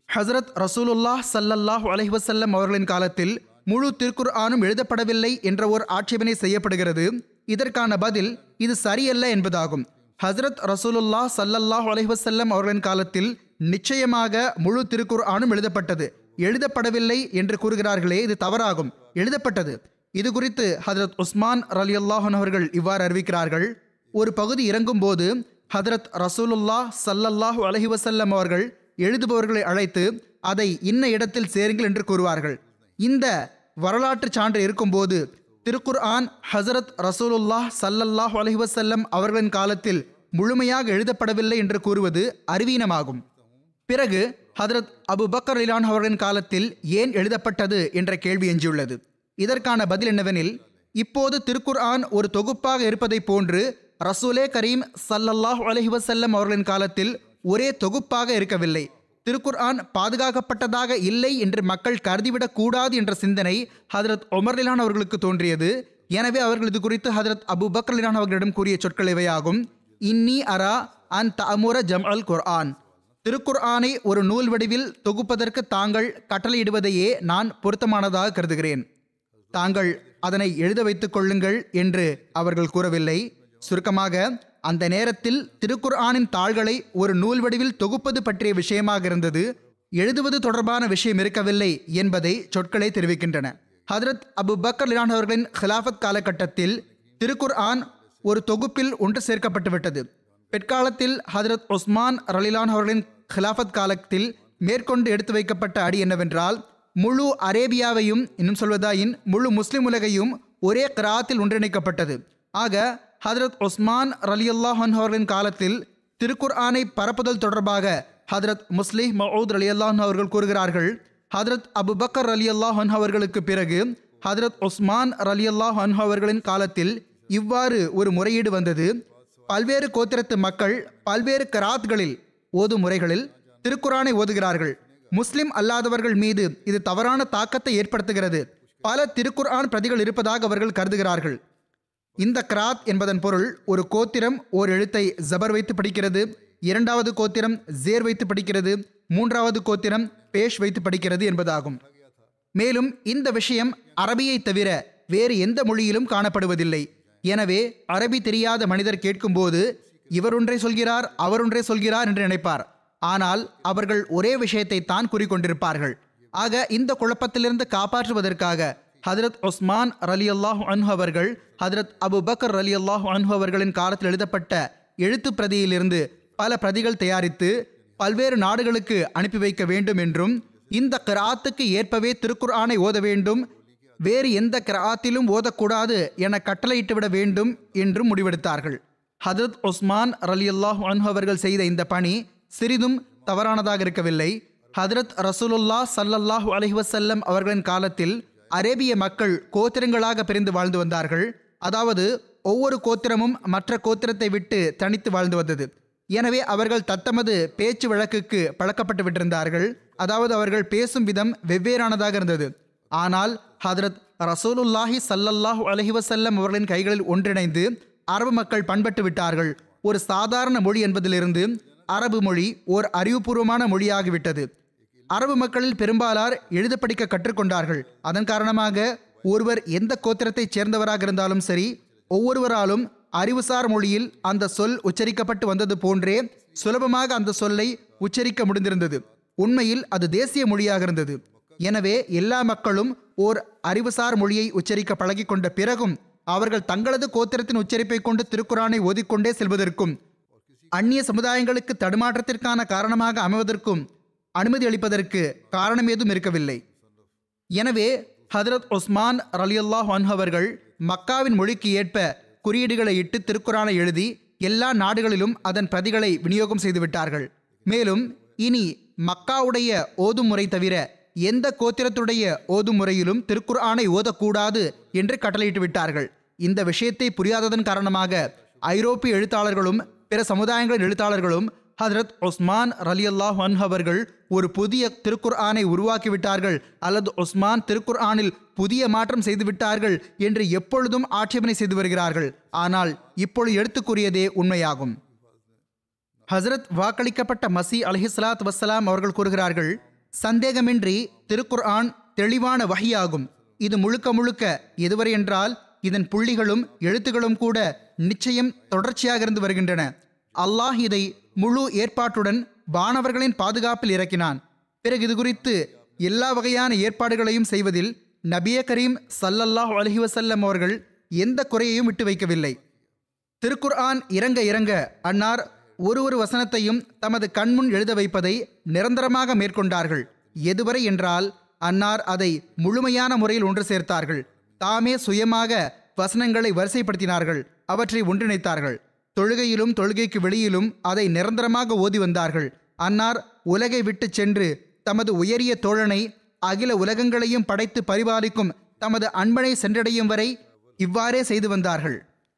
ஹசரத் ரசூலுல்லாஹ் ஸல்லல்லாஹு அலைஹி வஸல்லம் அவர்களின் காலத்தில் முழு திருக்குர் ஆனும் எழுதப்படவில்லை என்ற ஒரு ஆட்சேபனை செய்யப்படுகிறது இதற்கான பதில் இது சரியல்ல என்பதாகும் ஹசரத் ரசூலுல்லாஹ் ஸல்லல்லாஹு அலைஹி வஸல்லம் அவர்களின் காலத்தில் நிச்சயமாக முழு திருக்குர் ஆனும் எழுதப்பட்டது எழுதப்படவில்லை என்று கூறுகிறார்களே இது தவறாகும் எழுதப்பட்டது இது குறித்து ஹதரத் உஸ்மான் ரலி அல்லாஹன் அவர்கள் இவ்வாறு அறிவிக்கிறார்கள் ஒரு பகுதி இறங்கும் போது ஹதரத் ரசூலுல்லாஹ் ஸல்லல்லாஹு அலைஹி வஸல்லம் அவர்கள் எழுதுபவர்களை அழைத்து அதை இன்ன இடத்தில் சேருங்கள் என்று கூறுவார்கள் இந்த வரலாற்று சான்று இருக்கும்போது திருக்குர் ஆன் ஹசரத் ரசூலுல்லாஹ் ஸல்லல்லாஹு அலைஹி வஸல்லம் அவர்களின் காலத்தில் முழுமையாக எழுதப்படவில்லை என்று கூறுவது அறிவீனமாகும் பிறகு ஹதரத் அபு பக்கர் இலான் அவர்களின் காலத்தில் ஏன் எழுதப்பட்டது என்ற கேள்வி எஞ்சியுள்ளது இதற்கான பதில் என்னவெனில் இப்போது திருக்குர் ஆன் ஒரு தொகுப்பாக இருப்பதைப் போன்று ரசூலே கரீம் சல்லல்லாஹ் அலைஹி வஸல்லம் அவர்களின் காலத்தில் ஒரே தொகுப்பாக இருக்கவில்லை திருக்குர் ஆன் பாதுகாக்கப்பட்டதாக இல்லை என்று மக்கள் கருதிவிடக் கூடாது என்ற சிந்தனை ஹதரத் ஒமர்லிலான் அவர்களுக்கு தோன்றியது எனவே அவர்கள் இது குறித்து ஹதரத் அபு பக்ரலிலான் அவர்களிடம் கூறிய சொற்கள் இவையாகும் இன்னி அரா அன் தமுர ஜம் அல் குர்ஆன் திருக்குர் ஆனை ஒரு நூல் வடிவில் தொகுப்பதற்கு தாங்கள் கட்டளையிடுவதையே நான் பொருத்தமானதாக கருதுகிறேன் தாங்கள் அதனை எழுத வைத்துக் கொள்ளுங்கள் என்று அவர்கள் கூறவில்லை சுருக்கமாக அந்த நேரத்தில் திருக்குர் ஆனின் தாள்களை ஒரு நூல் வடிவில் தொகுப்பது பற்றிய விஷயமாக இருந்தது எழுதுவது தொடர்பான விஷயம் இருக்கவில்லை என்பதை சொற்களை தெரிவிக்கின்றன ஹதரத் அபு பக்கர் லிலான் அவர்களின் ஹிலாஃபத் காலகட்டத்தில் திருக்குர் ஆன் ஒரு தொகுப்பில் ஒன்று சேர்க்கப்பட்டு விட்டது பிற்காலத்தில் ஹதரத் உஸ்மான் ரலிலான் அவர்களின் ஹிலாஃபத் காலத்தில் மேற்கொண்டு எடுத்து வைக்கப்பட்ட அடி என்னவென்றால் முழு அரேபியாவையும் இன்னும் சொல்வதாயின் முழு முஸ்லிம் உலகையும் ஒரே கிராத்தில் ஒன்றிணைக்கப்பட்டது ஆக ஹதரத் உஸ்மான் ரலியல்லாஹன் அவர்களின் காலத்தில் திருக்குர் ஆனை பரப்புதல் தொடர்பாக ஹதரத் முஸ்லிம் மவுத் ரலியல்லாஹன் அவர்கள் கூறுகிறார்கள் ஹதரத் அபு பக்கர் ரலியல்லாஹன் அவர்களுக்கு பிறகு ஹதரத் உஸ்மான் ரலியல்லாஹ் அன்ஹு அவர்களின் காலத்தில் இவ்வாறு ஒரு முறையீடு வந்தது பல்வேறு கோத்திரத்து மக்கள் பல்வேறு கராத்களில் ஓதும் முறைகளில் திருக்குரானை ஓதுகிறார்கள் முஸ்லிம் அல்லாதவர்கள் மீது இது தவறான தாக்கத்தை ஏற்படுத்துகிறது பல திருக்குர்ஆன் பிரதிகள் இருப்பதாக அவர்கள் கருதுகிறார்கள் இந்த கிராத் என்பதன் பொருள் ஒரு கோத்திரம் ஓர் எழுத்தை ஜபர் வைத்து படிக்கிறது இரண்டாவது கோத்திரம் ஜேர் வைத்து படிக்கிறது மூன்றாவது கோத்திரம் பேஷ் வைத்து படிக்கிறது என்பதாகும் மேலும் இந்த விஷயம் அரபியை தவிர வேறு எந்த மொழியிலும் காணப்படுவதில்லை எனவே அரபி தெரியாத மனிதர் கேட்கும்போது இவர் ஒன்றை சொல்கிறார் அவர் ஒன்றை சொல்கிறார் என்று நினைப்பார் ஆனால் அவர்கள் ஒரே விஷயத்தை தான் கூறிக்கொண்டிருப்பார்கள் ஆக இந்த குழப்பத்திலிருந்து காப்பாற்றுவதற்காக ஹதரத் உஸ்மான் ரலி அல்லாஹ் அன்ஹு அவர்கள் ஹதரத் அபு பக்கர் ரலி அல்லாஹ் அன்ஹு அவர்களின் காலத்தில் எழுதப்பட்ட எழுத்து பிரதியிலிருந்து பல பிரதிகள் தயாரித்து பல்வேறு நாடுகளுக்கு அனுப்பி வைக்க வேண்டும் என்றும் இந்த கிராத்துக்கு ஏற்பவே திருக்குர்ஆனை ஓத வேண்டும் வேறு எந்த கிராத்திலும் ஓதக்கூடாது என கட்டளையிட்டு விட வேண்டும் என்றும் முடிவெடுத்தார்கள் ஹதரத் உஸ்மான் ரலி அல்லாஹ் அன்ஹு அவர்கள் செய்த இந்த பணி சிறிதும் தவறானதாக இருக்கவில்லை ஹதரத் ரசூலுல்லா சல்லல்லாஹு அலைஹி வஸல்லம் அவர்களின் காலத்தில் அரேபிய மக்கள் கோத்திரங்களாக பிரிந்து வாழ்ந்து வந்தார்கள் அதாவது ஒவ்வொரு கோத்திரமும் மற்ற கோத்திரத்தை விட்டு தனித்து வாழ்ந்து வந்தது எனவே அவர்கள் தத்தமது பேச்சு வழக்குக்கு பழக்கப்பட்டு விட்டிருந்தார்கள் அதாவது அவர்கள் பேசும் விதம் வெவ்வேறானதாக இருந்தது ஆனால் ஹதரத் ரசூலுல்லாஹி சல்லல்லாஹு அலைஹி வஸல்லம் அவர்களின் கைகளில் ஒன்றிணைந்து அரபு மக்கள் பண்பட்டு விட்டார்கள் ஒரு சாதாரண மொழி என்பதிலிருந்து அரபு மொழி ஓர் அறிவுபூர்வமான மொழியாகிவிட்டது அரபு மக்களில் பெரும்பாலார் எழுத படிக்க கற்றுக்கொண்டார்கள் அதன் காரணமாக ஒருவர் எந்த கோத்திரத்தைச் சேர்ந்தவராக இருந்தாலும் சரி ஒவ்வொருவராலும் அறிவுசார் மொழியில் அந்த சொல் உச்சரிக்கப்பட்டு வந்தது போன்றே சுலபமாக அந்த சொல்லை உச்சரிக்க முடிந்திருந்தது உண்மையில் அது தேசிய மொழியாக இருந்தது எனவே எல்லா மக்களும் ஓர் அறிவுசார் மொழியை உச்சரிக்க பழகிக் கொண்ட பிறகும் அவர்கள் தங்களது கோத்திரத்தின் உச்சரிப்பை கொண்டு திருக்குறானை ஓதிக்கொண்டே செல்வதற்கும் அந்நிய சமுதாயங்களுக்கு தடுமாற்றத்திற்கான காரணமாக அமைவதற்கும் அனுமதி அளிப்பதற்கு காரணம் ஏதும் இருக்கவில்லை எனவே ஹதரத் உஸ்மான் ரலியல்லாஹ் அன்ஹு அவர்கள் மக்காவின் மொழிக்கு ஏற்ப குறியீடுகளை இட்டு திருக்குறானை எழுதி எல்லா நாடுகளிலும் அதன் பிரதிகளை விநியோகம் செய்து விட்டார்கள் மேலும் இனி மக்காவுடைய ஓதும் முறை தவிர எந்த கோத்திரத்துடைய ஓதும் முறையிலும் திருக்குர்ஆனை ஓதக்கூடாது என்று கட்டளையிட்டு விட்டார்கள் இந்த விஷயத்தை புரியாததன் காரணமாக ஐரோப்பிய எழுத்தாளர்களும் பிற சமுதாயங்களின் எழுத்தாளர்களும் ஹதரத் உஸ்மான் ரலி அல்லாஹ் அவர்கள் ஒரு புதிய திருக்குர் ஆனை உருவாக்கிவிட்டார்கள் அல்லது உஸ்மான் திருக்குர் ஆனில் புதிய மாற்றம் செய்து விட்டார்கள் என்று எப்பொழுதும் ஆட்சேபனை செய்து வருகிறார்கள் ஆனால் இப்பொழுது எடுத்துக்கூறியதே உண்மையாகும் ஹசரத் வாக்களிக்கப்பட்ட மசி அலஹிஸ்லாத் வசலாம் அவர்கள் கூறுகிறார்கள் சந்தேகமின்றி திருக்குர்ஆன் தெளிவான வகையாகும் இது முழுக்க முழுக்க எதுவரை என்றால் இதன் புள்ளிகளும் எழுத்துகளும் கூட நிச்சயம் தொடர்ச்சியாக இருந்து வருகின்றன அல்லாஹ் இதை முழு ஏற்பாட்டுடன் வானவர்களின் பாதுகாப்பில் இறக்கினான் பிறகு இது குறித்து எல்லா வகையான ஏற்பாடுகளையும் செய்வதில் நபிய கரீம் சல்லல்லாஹ் அலஹி வசல்லம் அவர்கள் எந்த குறையையும் விட்டு வைக்கவில்லை திருக்குர்ஆன் இறங்க இறங்க அன்னார் ஒரு ஒரு வசனத்தையும் தமது கண்முன் எழுத வைப்பதை நிரந்தரமாக மேற்கொண்டார்கள் எதுவரை என்றால் அன்னார் அதை முழுமையான முறையில் ஒன்று சேர்த்தார்கள் தாமே சுயமாக வசனங்களை வரிசைப்படுத்தினார்கள் அவற்றை ஒன்றிணைத்தார்கள் தொழுகையிலும் தொழுகைக்கு வெளியிலும் அதை நிரந்தரமாக ஓதி வந்தார்கள் அன்னார் உலகை விட்டு சென்று தமது உயரிய தோழனை அகில உலகங்களையும் படைத்து பரிபாலிக்கும் தமது அன்பனை சென்றடையும் வரை இவ்வாறே செய்து வந்தார்கள்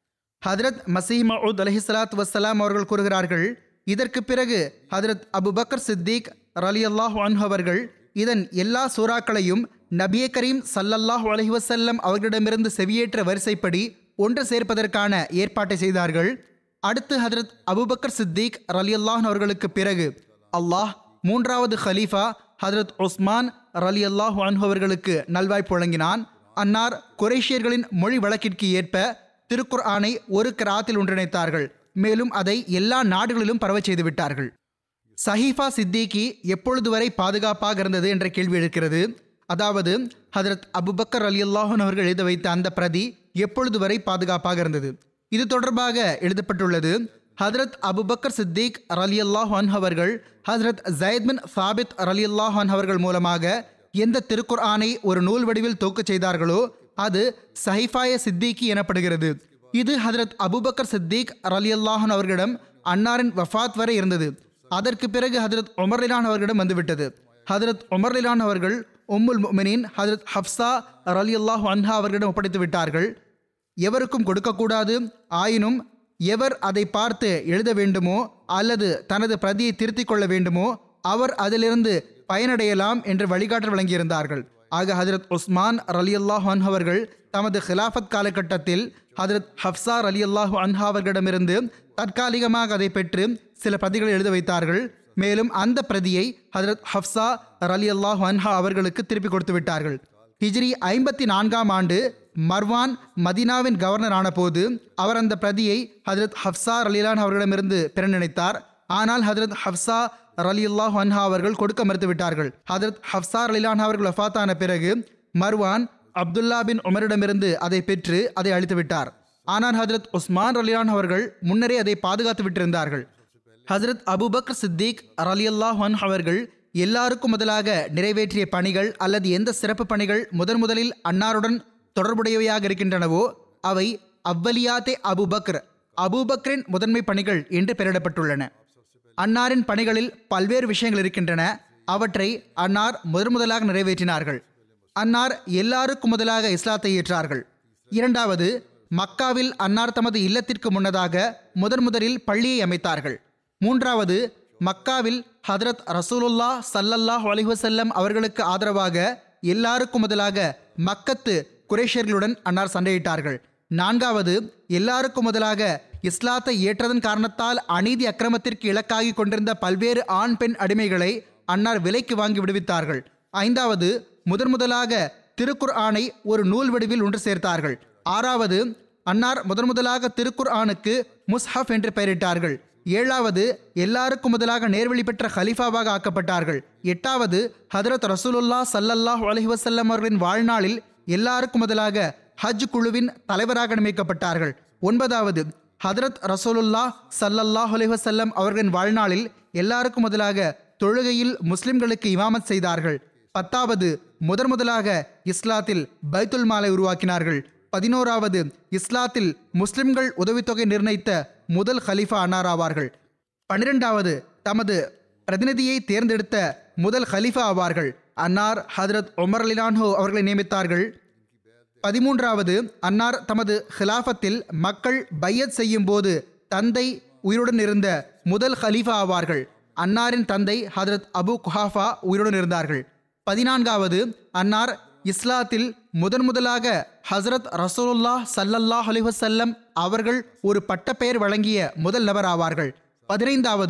ஹதரத் மசீஹ் மவுத் அலஹிஸ்லாத் வசலாம் அவர்கள் கூறுகிறார்கள் இதற்கு பிறகு ஹதரத் அபுபக்கர் சித்திக் ரலி அல்லாஹ் அவர்கள் இதன் எல்லா சூறாக்களையும் நபிய கரீம் சல்லல்லாஹ் அலஹி வசல்லம் அவர்களிடமிருந்து செவியேற்ற வரிசைப்படி ஒன்று சேர்ப்பதற்கான ஏற்பாட்டை செய்தார்கள் அடுத்து ஹதரத் அபுபக்கர் சித்திக் ரலி அல்லாஹ் அவர்களுக்கு பிறகு அல்லாஹ் மூன்றாவது ஹலீஃபா ஹதரத் உஸ்மான் ரலி அல்லாஹ் அவர்களுக்கு நல்வாய்ப்பு வழங்கினான் அன்னார் குரேஷியர்களின் மொழி வழக்கிற்கு ஏற்ப திருக்குர் ஆணை ஒரு கிராத்தில் ஒன்றிணைத்தார்கள் மேலும் அதை எல்லா நாடுகளிலும் பரவச் செய்து விட்டார்கள் சஹீஃபா சித்திகி எப்பொழுது வரை பாதுகாப்பாக இருந்தது என்ற கேள்வி இருக்கிறது அதாவது ஹதரத் அபுபக்கர் அலி அல்லாஹன் அவர்கள் எழுத வைத்த அந்த பிரதி எப்பொழுது வரை பாதுகாப்பாக இருந்தது இது தொடர்பாக எழுதப்பட்டுள்ளது ஹதரத் அபுபக்கர் சித்திக் ரலி அல்லாஹன் அவர்கள் ஹதரத் ஜயத் பின் சாபித் ரலி அல்லாஹன் அவர்கள் மூலமாக எந்த திருக்குர் ஆணை ஒரு நூல் வடிவில் தொகுக்கச் செய்தார்களோ அது சஹிஃபாய சித்திகி எனப்படுகிறது இது ஹதரத் அபுபக்கர் சித்திக் ரலி அல்லாஹன் அவர்களிடம் அன்னாரின் வஃபாத் வரை இருந்தது அதற்கு பிறகு ஹதரத் உமர்லிலான் அவர்களிடம் வந்துவிட்டது ஹதரத் உமர்லிலான் அவர்கள் உம்முல் முமினின் ஹதரத் ஹப்சா ரலி அல்லாஹ் அன்ஹா அவர்களிடம் ஒப்படைத்து விட்டார்கள் எவருக்கும் கொடுக்கக்கூடாது ஆயினும் எவர் அதை பார்த்து எழுத வேண்டுமோ அல்லது தனது பிரதியை திருத்திக் கொள்ள வேண்டுமோ அவர் அதிலிருந்து பயனடையலாம் என்று வழிகாட்டல் வழங்கியிருந்தார்கள் ஆக ஹதரத் உஸ்மான் ரலி அல்லாஹ் அவர்கள் தமது ஹிலாஃபத் காலகட்டத்தில் ஹதரத் ஹப்சா அலி அல்லாஹு அன்ஹா அவர்களிடமிருந்து தற்காலிகமாக அதை பெற்று சில பிரதிகளை எழுத வைத்தார்கள் மேலும் அந்த பிரதியை ஹதரத் ஹப்சா அலி அல்லாஹு அன்ஹா அவர்களுக்கு திருப்பி கொடுத்து விட்டார்கள் ஹிஜ்ரி ஐம்பத்தி நான்காம் ஆண்டு மர்வான் மதினாவின் கவர்னர் ஆனபோது அவர் அந்த பிரதியை ஹதரத் ஹப்சா அலிலான் அவர்களிடமிருந்து பெற நினைத்தார் ஆனால் ஹதரத் ஹப்சா அலி அல்லாஹ் அன்ஹா அவர்கள் கொடுக்க மறுத்து விட்டார்கள் ஹதரத் ஹப்சா அலிலான் அவர்கள் வஃபாத்தான பிறகு மர்வான் அப்துல்லா பின் உமரிடமிருந்து அதை பெற்று அதை அழித்து விட்டார் ஆனால் ஹதரத் உஸ்மான் ரலியான் அவர்கள் முன்னரே அதை பாதுகாத்து விட்டிருந்தார்கள் ஹசரத் அபுபக்கர் சித்திக் அலி அல்லாஹ் அவர்கள் எல்லாருக்கும் முதலாக நிறைவேற்றிய பணிகள் அல்லது எந்த சிறப்பு பணிகள் முதன் முதலில் அன்னாருடன் தொடர்புடையவையாக இருக்கின்றனவோ அவை அவ்வலியாத்தே அபுபக்ர் அபூபக்ரின் முதன்மை பணிகள் என்று பெயரிடப்பட்டுள்ளன அன்னாரின் பணிகளில் பல்வேறு விஷயங்கள் இருக்கின்றன அவற்றை அன்னார் முதன் முதலாக நிறைவேற்றினார்கள் அன்னார் எல்லாருக்கும் முதலாக இஸ்லாத்தை ஏற்றார்கள் இரண்டாவது மக்காவில் அன்னார் தமது இல்லத்திற்கு முன்னதாக முதன் முதலில் பள்ளியை அமைத்தார்கள் மூன்றாவது மக்காவில் ஹதரத் ரசூலுல்லா சல்லல்லாஹ் அலிவசல்லம் அவர்களுக்கு ஆதரவாக எல்லாருக்கும் முதலாக மக்கத்து குரேஷர்களுடன் அன்னார் சண்டையிட்டார்கள் நான்காவது எல்லாருக்கும் முதலாக இஸ்லாத்தை ஏற்றதன் காரணத்தால் அநீதி அக்கிரமத்திற்கு இலக்காகி கொண்டிருந்த பல்வேறு ஆண் பெண் அடிமைகளை அன்னார் விலைக்கு வாங்கி விடுவித்தார்கள் ஐந்தாவது முதன் முதலாக திருக்குர் ஆணை ஒரு நூல் வடிவில் ஒன்று சேர்த்தார்கள் ஆறாவது அன்னார் முதன் முதலாக திருக்குர் ஆணுக்கு முஸ்ஹப் என்று பெயரிட்டார்கள் ஏழாவது எல்லாருக்கும் முதலாக நேர்வழி பெற்ற ஹலிஃபாவாக ஆக்கப்பட்டார்கள் எட்டாவது ஹதரத் ரசூலுல்லா சல்லல்லாஹ் அலஹி வசல்லம் அவர்களின் வாழ்நாளில் எல்லாருக்கும் முதலாக ஹஜ் குழுவின் தலைவராக நியமிக்கப்பட்டார்கள் ஒன்பதாவது ஹதரத் ரசூலுல்லா சல்லல்லாஹ் அலஹி வசல்லம் அவர்களின் வாழ்நாளில் எல்லாருக்கும் முதலாக தொழுகையில் முஸ்லிம்களுக்கு இமாமத் செய்தார்கள் பத்தாவது முதன் முதலாக இஸ்லாத்தில் பைத்துல் மாலை உருவாக்கினார்கள் பதினோராவது இஸ்லாத்தில் முஸ்லிம்கள் உதவித்தொகை நிர்ணயித்த முதல் ஹலீஃபா அன்னார் ஆவார்கள் பன்னிரெண்டாவது தமது பிரதிநிதியை தேர்ந்தெடுத்த முதல் ஹலீஃபா ஆவார்கள் அன்னார் ஹதரத் உமர் அலிலான்ஹோ அவர்களை நியமித்தார்கள் பதிமூன்றாவது அன்னார் தமது ஹிலாஃபத்தில் மக்கள் பையத் செய்யும் போது தந்தை உயிருடன் இருந்த முதல் ஹலீஃபா ஆவார்கள் அன்னாரின் தந்தை ஹதரத் அபு குஹாஃபா உயிருடன் இருந்தார்கள் பதினான்காவது அன்னார் இஸ்லாத்தில் முதன் முதலாக ஹசரத் ரசூலுல்லாஹ் சல்லல்லாஹ் அலிவசல்லம் அவர்கள் ஒரு பட்டப்பெயர் வழங்கிய முதல் நபர் ஆவார்கள் பதினைந்தாவது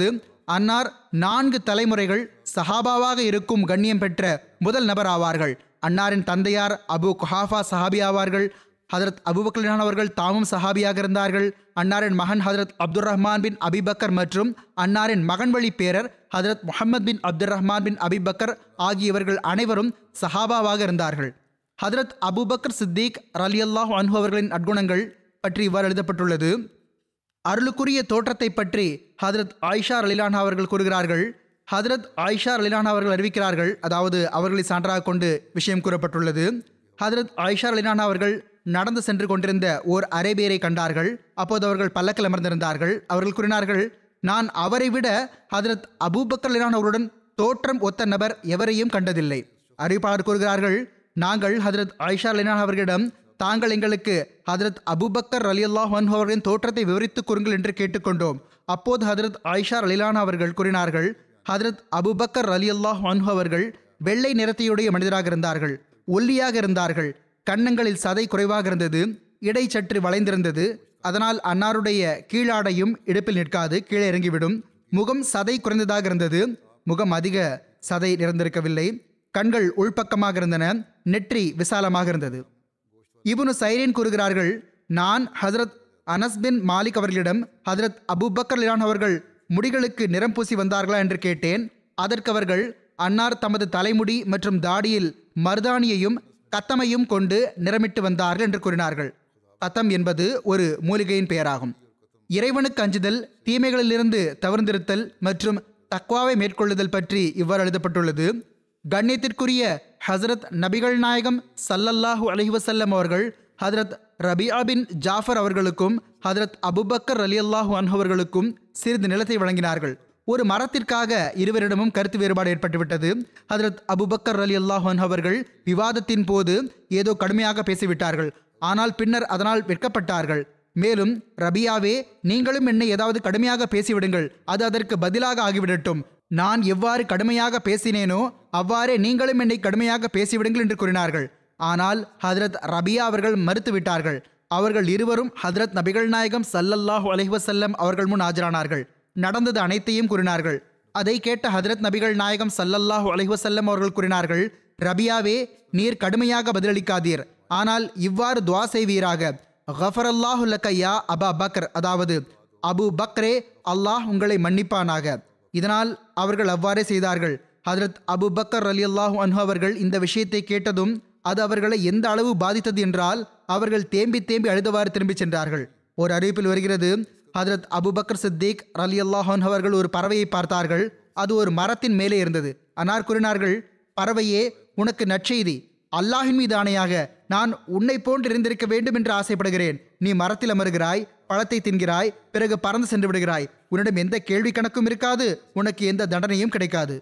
அன்னார் நான்கு தலைமுறைகள் சஹாபாவாக இருக்கும் கண்ணியம் பெற்ற முதல் நபர் ஆவார்கள் அன்னாரின் தந்தையார் அபு குஹாஃபா சஹாபி ஆவார்கள் ஹதரத் அபுபக்கலான் அவர்கள் தாமும் சஹாபியாக இருந்தார்கள் அன்னாரின் மகன் ஹதரத் அப்துல் ரஹ்மான் பின் அபிபக்கர் மற்றும் அன்னாரின் மகன் வழி பேரர் ஹதரத் முஹம்மது பின் அப்துல் ரஹ்மான் பின் அபிபக்கர் ஆகியவர்கள் அனைவரும் சஹாபாவாக இருந்தார்கள் ஹதரத் அபுபக்கர் சித்திக் ரலியல்லாஹு அன்ஹு அவர்களின் நற்குணங்கள் பற்றி இவ்வாறு எழுதப்பட்டுள்ளது அருளுக்குரிய தோற்றத்தை பற்றி ஹதரத் ஆயிஷா அலிலான் அவர்கள் கூறுகிறார்கள் ஹதரத் ஆயிஷா அலிலான் அவர்கள் அறிவிக்கிறார்கள் அதாவது அவர்களை சான்றாக கொண்டு விஷயம் கூறப்பட்டுள்ளது ஹதரத் ஆயிஷா அலிலான் அவர்கள் நடந்து சென்று கொண்டிருந்த ஓர் அரேபியரை கண்டார்கள் அப்போது அவர்கள் பல்லக்கில் அமர்ந்திருந்தார்கள் அவர்கள் கூறினார்கள் நான் அவரை விட ஹதரத் அபூபக்கர் அலிலான் அவருடன் தோற்றம் ஒத்த நபர் எவரையும் கண்டதில்லை அறிவிப்பாளர் கூறுகிறார்கள் நாங்கள் ஹதரத் ஆயிஷா அலிலான் அவர்களிடம் தாங்கள் எங்களுக்கு ஹதரத் அபுபக்கர் அலி அல்லாஹ் அவர்களின் தோற்றத்தை விவரித்துக் கூறுங்கள் என்று கேட்டுக்கொண்டோம் அப்போது ஹதரத் ஆயிஷா அலிலான் அவர்கள் கூறினார்கள் ஹதரத் அபுபக்கர் அலி அல்லாஹ் அவர்கள் வெள்ளை நிறத்தையுடைய மனிதராக இருந்தார்கள் ஒல்லியாக இருந்தார்கள் கன்னங்களில் சதை குறைவாக இருந்தது இடை சற்று வளைந்திருந்தது அதனால் அன்னாருடைய கீழாடையும் இடுப்பில் நிற்காது கீழே இறங்கிவிடும் முகம் சதை குறைந்ததாக இருந்தது முகம் அதிக சதை நிறைந்திருக்கவில்லை கண்கள் உள்பக்கமாக இருந்தன நெற்றி விசாலமாக இருந்தது இப்னு சைரேன் கூறுகிறார்கள் நான் ஹஜரத் அனஸ் பின் மாலிக் அவர்களிடம் ஹஜரத் அபுபக்கர் லிலான் அவர்கள் முடிகளுக்கு நிறம் பூசி வந்தார்களா என்று கேட்டேன் அதற்கு அவர்கள் அன்னார் தமது தலைமுடி மற்றும் தாடியில் மருதாணியையும் கத்தமையும் கொண்டு நிறமிட்டு வந்தார்கள் என்று கூறினார்கள் கத்தம் என்பது ஒரு மூலிகையின் பெயராகும் இறைவனுக்கு அஞ்சுதல் தீமைகளிலிருந்து தவிர்ந்திருத்தல் மற்றும் தக்வாவை மேற்கொள்ளுதல் பற்றி இவ்வாறு எழுதப்பட்டுள்ளது கண்ணியத்திற்குரிய ஹசரத் நபிகள் நாயகம் சல்லல்லாஹு அலைஹி வஸல்லம் அவர்கள் ஹதரத் ரபியா பின் ஜாஃபர் அவர்களுக்கும் ஹதரத் அபுபக்கர் அலி அல்லாஹு அவர்களுக்கும் சிறிது நிலத்தை வழங்கினார்கள் ஒரு மரத்திற்காக இருவரிடமும் கருத்து வேறுபாடு ஏற்பட்டுவிட்டது ஹதரத் அபுபக்கர் அலி அல்லாஹு அவர்கள் விவாதத்தின் போது ஏதோ கடுமையாக பேசிவிட்டார்கள் ஆனால் பின்னர் அதனால் வெட்கப்பட்டார்கள் மேலும் ரபியாவே நீங்களும் என்னை ஏதாவது கடுமையாக பேசிவிடுங்கள் அது அதற்கு பதிலாக ஆகிவிடட்டும் நான் எவ்வாறு கடுமையாக பேசினேனோ அவ்வாறே நீங்களும் என்னை கடுமையாக பேசிவிடுங்கள் என்று கூறினார்கள் ஆனால் ஹதரத் ரபியா அவர்கள் மறுத்துவிட்டார்கள் அவர்கள் இருவரும் ஹதரத் நபிகள் நாயகம் சல்லல்லாஹு அலைஹி வஸல்லம் அவர்கள் முன் ஆஜரானார்கள் நடந்தது அனைத்தையும் கூறினார்கள் அதை கேட்ட ஹதரத் நபிகள் நாயகம் சல்லல்லாஹு அலைஹி வஸல்லம் அவர்கள் கூறினார்கள் ரபியாவே நீர் கடுமையாக பதிலளிக்காதீர் ஆனால் இவ்வாறு துவா செய்வீராக கஃபரல்லாஹு லக்க யா அபா பக்ர் அதாவது அபு பக்ரே அல்லாஹ் உங்களை மன்னிப்பானாக இதனால் அவர்கள் அவ்வாறே செய்தார்கள் ஹதரத் அபு பக்கர் அலி அல்லாஹூ அன்ஹு அவர்கள் இந்த விஷயத்தை கேட்டதும் அது அவர்களை எந்த அளவு பாதித்தது என்றால் அவர்கள் தேம்பி தேம்பி அழுதவாறு திரும்பிச் சென்றார்கள் ஒரு அறிவிப்பில் வருகிறது ஹதரத் அபுபக்கர் சித்திக் அலி அல்லாஹன் அவர்கள் ஒரு பறவையை பார்த்தார்கள் அது ஒரு மரத்தின் மேலே இருந்தது அன்னார் கூறினார்கள் பறவையே உனக்கு நற்செய்தி அல்லாஹின் மீது ஆணையாக நான் உன்னை போன்று இருந்திருக்க வேண்டும் என்று ஆசைப்படுகிறேன் நீ மரத்தில் அமருகிறாய் பழத்தை தின்கிறாய் பிறகு பறந்து சென்று விடுகிறாய் உன்னிடம் எந்த கேள்வி கணக்கும் இருக்காது உனக்கு எந்த தண்டனையும் கிடைக்காது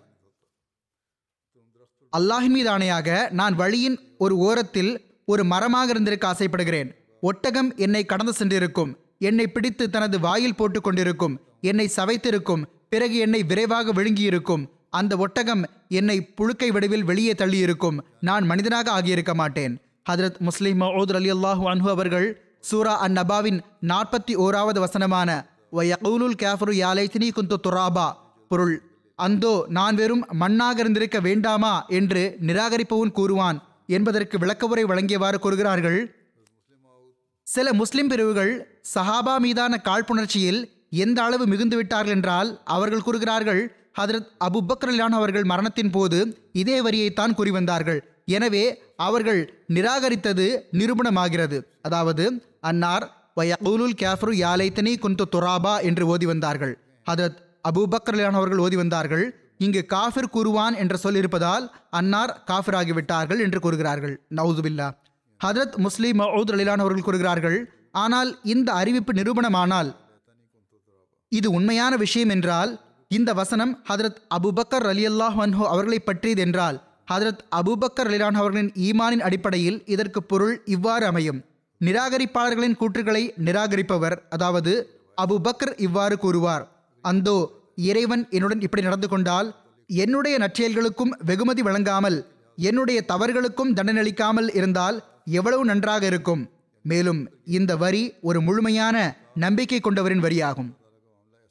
அல்லாஹின் மீது ஆணையாக நான் வழியின் ஒரு ஓரத்தில் ஒரு மரமாக இருந்திருக்க ஆசைப்படுகிறேன் ஒட்டகம் என்னை கடந்து சென்றிருக்கும் என்னை பிடித்து தனது வாயில் போட்டு கொண்டிருக்கும் என்னை சவைத்திருக்கும் பிறகு என்னை விரைவாக விழுங்கியிருக்கும் அந்த ஒட்டகம் என்னை புழுக்கை வடிவில் வெளியே தள்ளியிருக்கும் நான் மனிதனாக ஆகியிருக்க மாட்டேன் ஹதரத் முஸ்லிம் மவுத் அலி அல்லாஹூ அன்ஹு அவர்கள் சூரா அன் நபாவின் நாற்பத்தி ஓராவது வசனமான வயகூலுல் கேஃபரு யாலைத்தினி குந்து துராபா பொருள் அந்தோ நான் வெறும் மண்ணாக இருந்திருக்க வேண்டாமா என்று நிராகரிப்பவன் கூறுவான் என்பதற்கு விளக்கவுரை வழங்கியவாறு கூறுகிறார்கள் சில முஸ்லிம் பிரிவுகள் சஹாபா மீதான காழ்ப்புணர்ச்சியில் எந்த அளவு மிகுந்து விட்டார்கள் என்றால் அவர்கள் கூறுகிறார்கள் ஹதரத் அபு பக்ரலான் அவர்கள் மரணத்தின் போது இதே வரியைத்தான் கூறி வந்தார்கள் எனவே அவர்கள் நிராகரித்தது நிரூபணமாகிறது அதாவது அன்னார் வயகூலுல் கேஃபரு யாலைத்தனி குந்து துராபா என்று ஓதி வந்தார்கள் ஹதரத் அபூபக்கர்லான் அவர்கள் ஓதி வந்தார்கள் இங்கு காஃபிர் கூறுவான் என்ற சொல் இருப்பதால் அன்னார் காஃபிர் ஆகிவிட்டார்கள் என்று கூறுகிறார்கள் நவுதுபில்லா ஹதரத் முஸ்லிம் மவுத் அலிலான் அவர்கள் கூறுகிறார்கள் ஆனால் இந்த அறிவிப்பு நிரூபணமானால் இது உண்மையான விஷயம் என்றால் இந்த வசனம் ஹதரத் அபுபக்கர் அலி அல்லாஹ் அன்ஹோ அவர்களை பற்றியது என்றால் ஹதரத் அபுபக்கர் அலிலான் அவர்களின் ஈமானின் அடிப்படையில் இதற்கு பொருள் இவ்வாறு அமையும் நிராகரிப்பாளர்களின் கூற்றுகளை நிராகரிப்பவர் அதாவது அபுபக்கர் இவ்வாறு கூறுவார் அந்தோ இறைவன் என்னுடன் இப்படி நடந்து கொண்டால் என்னுடைய நற்செயல்களுக்கும் வெகுமதி வழங்காமல் என்னுடைய தவறுகளுக்கும் தண்டனளிக்காமல் இருந்தால் எவ்வளவு நன்றாக இருக்கும் மேலும் இந்த வரி ஒரு முழுமையான நம்பிக்கை கொண்டவரின் வரியாகும்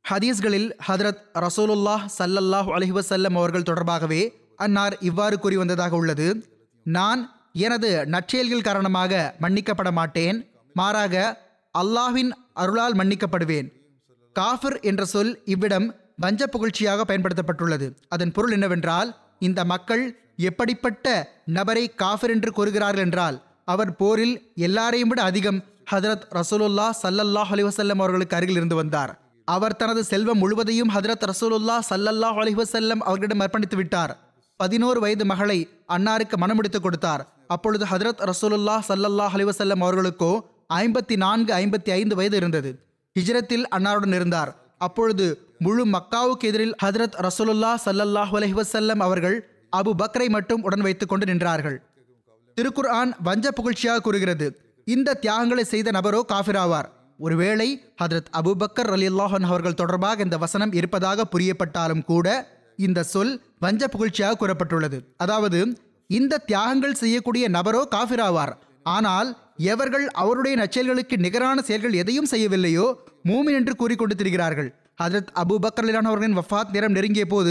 ஹதீஸ்களில் ஹதரத் ரசூலுல்லாஹ் சல்லல்லாஹு அலைஹி வஸல்லம் அவர்கள் தொடர்பாகவே அன்னார் இவ்வாறு கூறி வந்ததாக உள்ளது நான் எனது நற்செயல்கள் காரணமாக மன்னிக்கப்பட மாட்டேன் மாறாக அல்லாஹ்வின் அருளால் மன்னிக்கப்படுவேன் காஃபிர் என்ற சொல் இவ்விடம் வஞ்ச புகழ்ச்சியாக பயன்படுத்தப்பட்டுள்ளது அதன் பொருள் என்னவென்றால் இந்த மக்கள் எப்படிப்பட்ட நபரை காஃபிர் என்று கூறுகிறார்கள் என்றால் அவர் போரில் எல்லாரையும் விட அதிகம் ஹதரத் ரசூலுல்லா சல்லல்லாஹ் அலைஹி வஸல்லம் அவர்களுக்கு அருகில் இருந்து வந்தார் அவர் தனது செல்வம் முழுவதையும் ஹதரத் ரசூலுல்லா சல்லல்லாஹ் அலைஹி வஸல்லம் அவர்களிடம் அர்ப்பணித்து விட்டார் பதினோரு வயது மகளை அன்னாருக்கு மனமுடித்து கொடுத்தார் அப்பொழுது ஹதரத் ரசூலுல்லா சல்லல்லாஹ் அலைஹி வஸல்லம் அவர்களுக்கோ ஐம்பத்தி நான்கு ஐம்பத்தி ஐந்து வயது இருந்தது ஹிஜ்ரத்தில் அன்னாருடன் இருந்தார் அப்பொழுது முழு மக்காவுக்கு எதிரில் ஹதரத் ரசூலுல்லா சல்லல்லாஹு அலைஹி வஸல்லம் அவர்கள் அபு பக்ரை மட்டும் உடன் வைத்துக் கொண்டு நின்றார்கள் திருக்குர்ஆன் வஞ்ச புகழ்ச்சியாக கூறுகிறது இந்த தியாகங்களை செய்த நபரோ காஃபிராவார் ஒருவேளை ஹதரத் அபுபக்கர் ரலியல்லாஹன் அவர்கள் தொடர்பாக இந்த வசனம் இருப்பதாக புரியப்பட்டாலும் கூட இந்த சொல் வஞ்ச புகழ்ச்சியாக கூறப்பட்டுள்ளது அதாவது இந்த தியாகங்கள் செய்யக்கூடிய நபரோ காஃபிராவார் ஆனால் எவர்கள் அவருடைய நச்செயல்களுக்கு நிகரான செயல்கள் எதையும் செய்யவில்லையோ மூமின் என்று கூறிக்கொண்டு திரிகிறார்கள் ஹதரத் அபுபக்கர் ரலியல்லாஹு அவர்களின் வஃபாத் நேரம் நெருங்கிய போது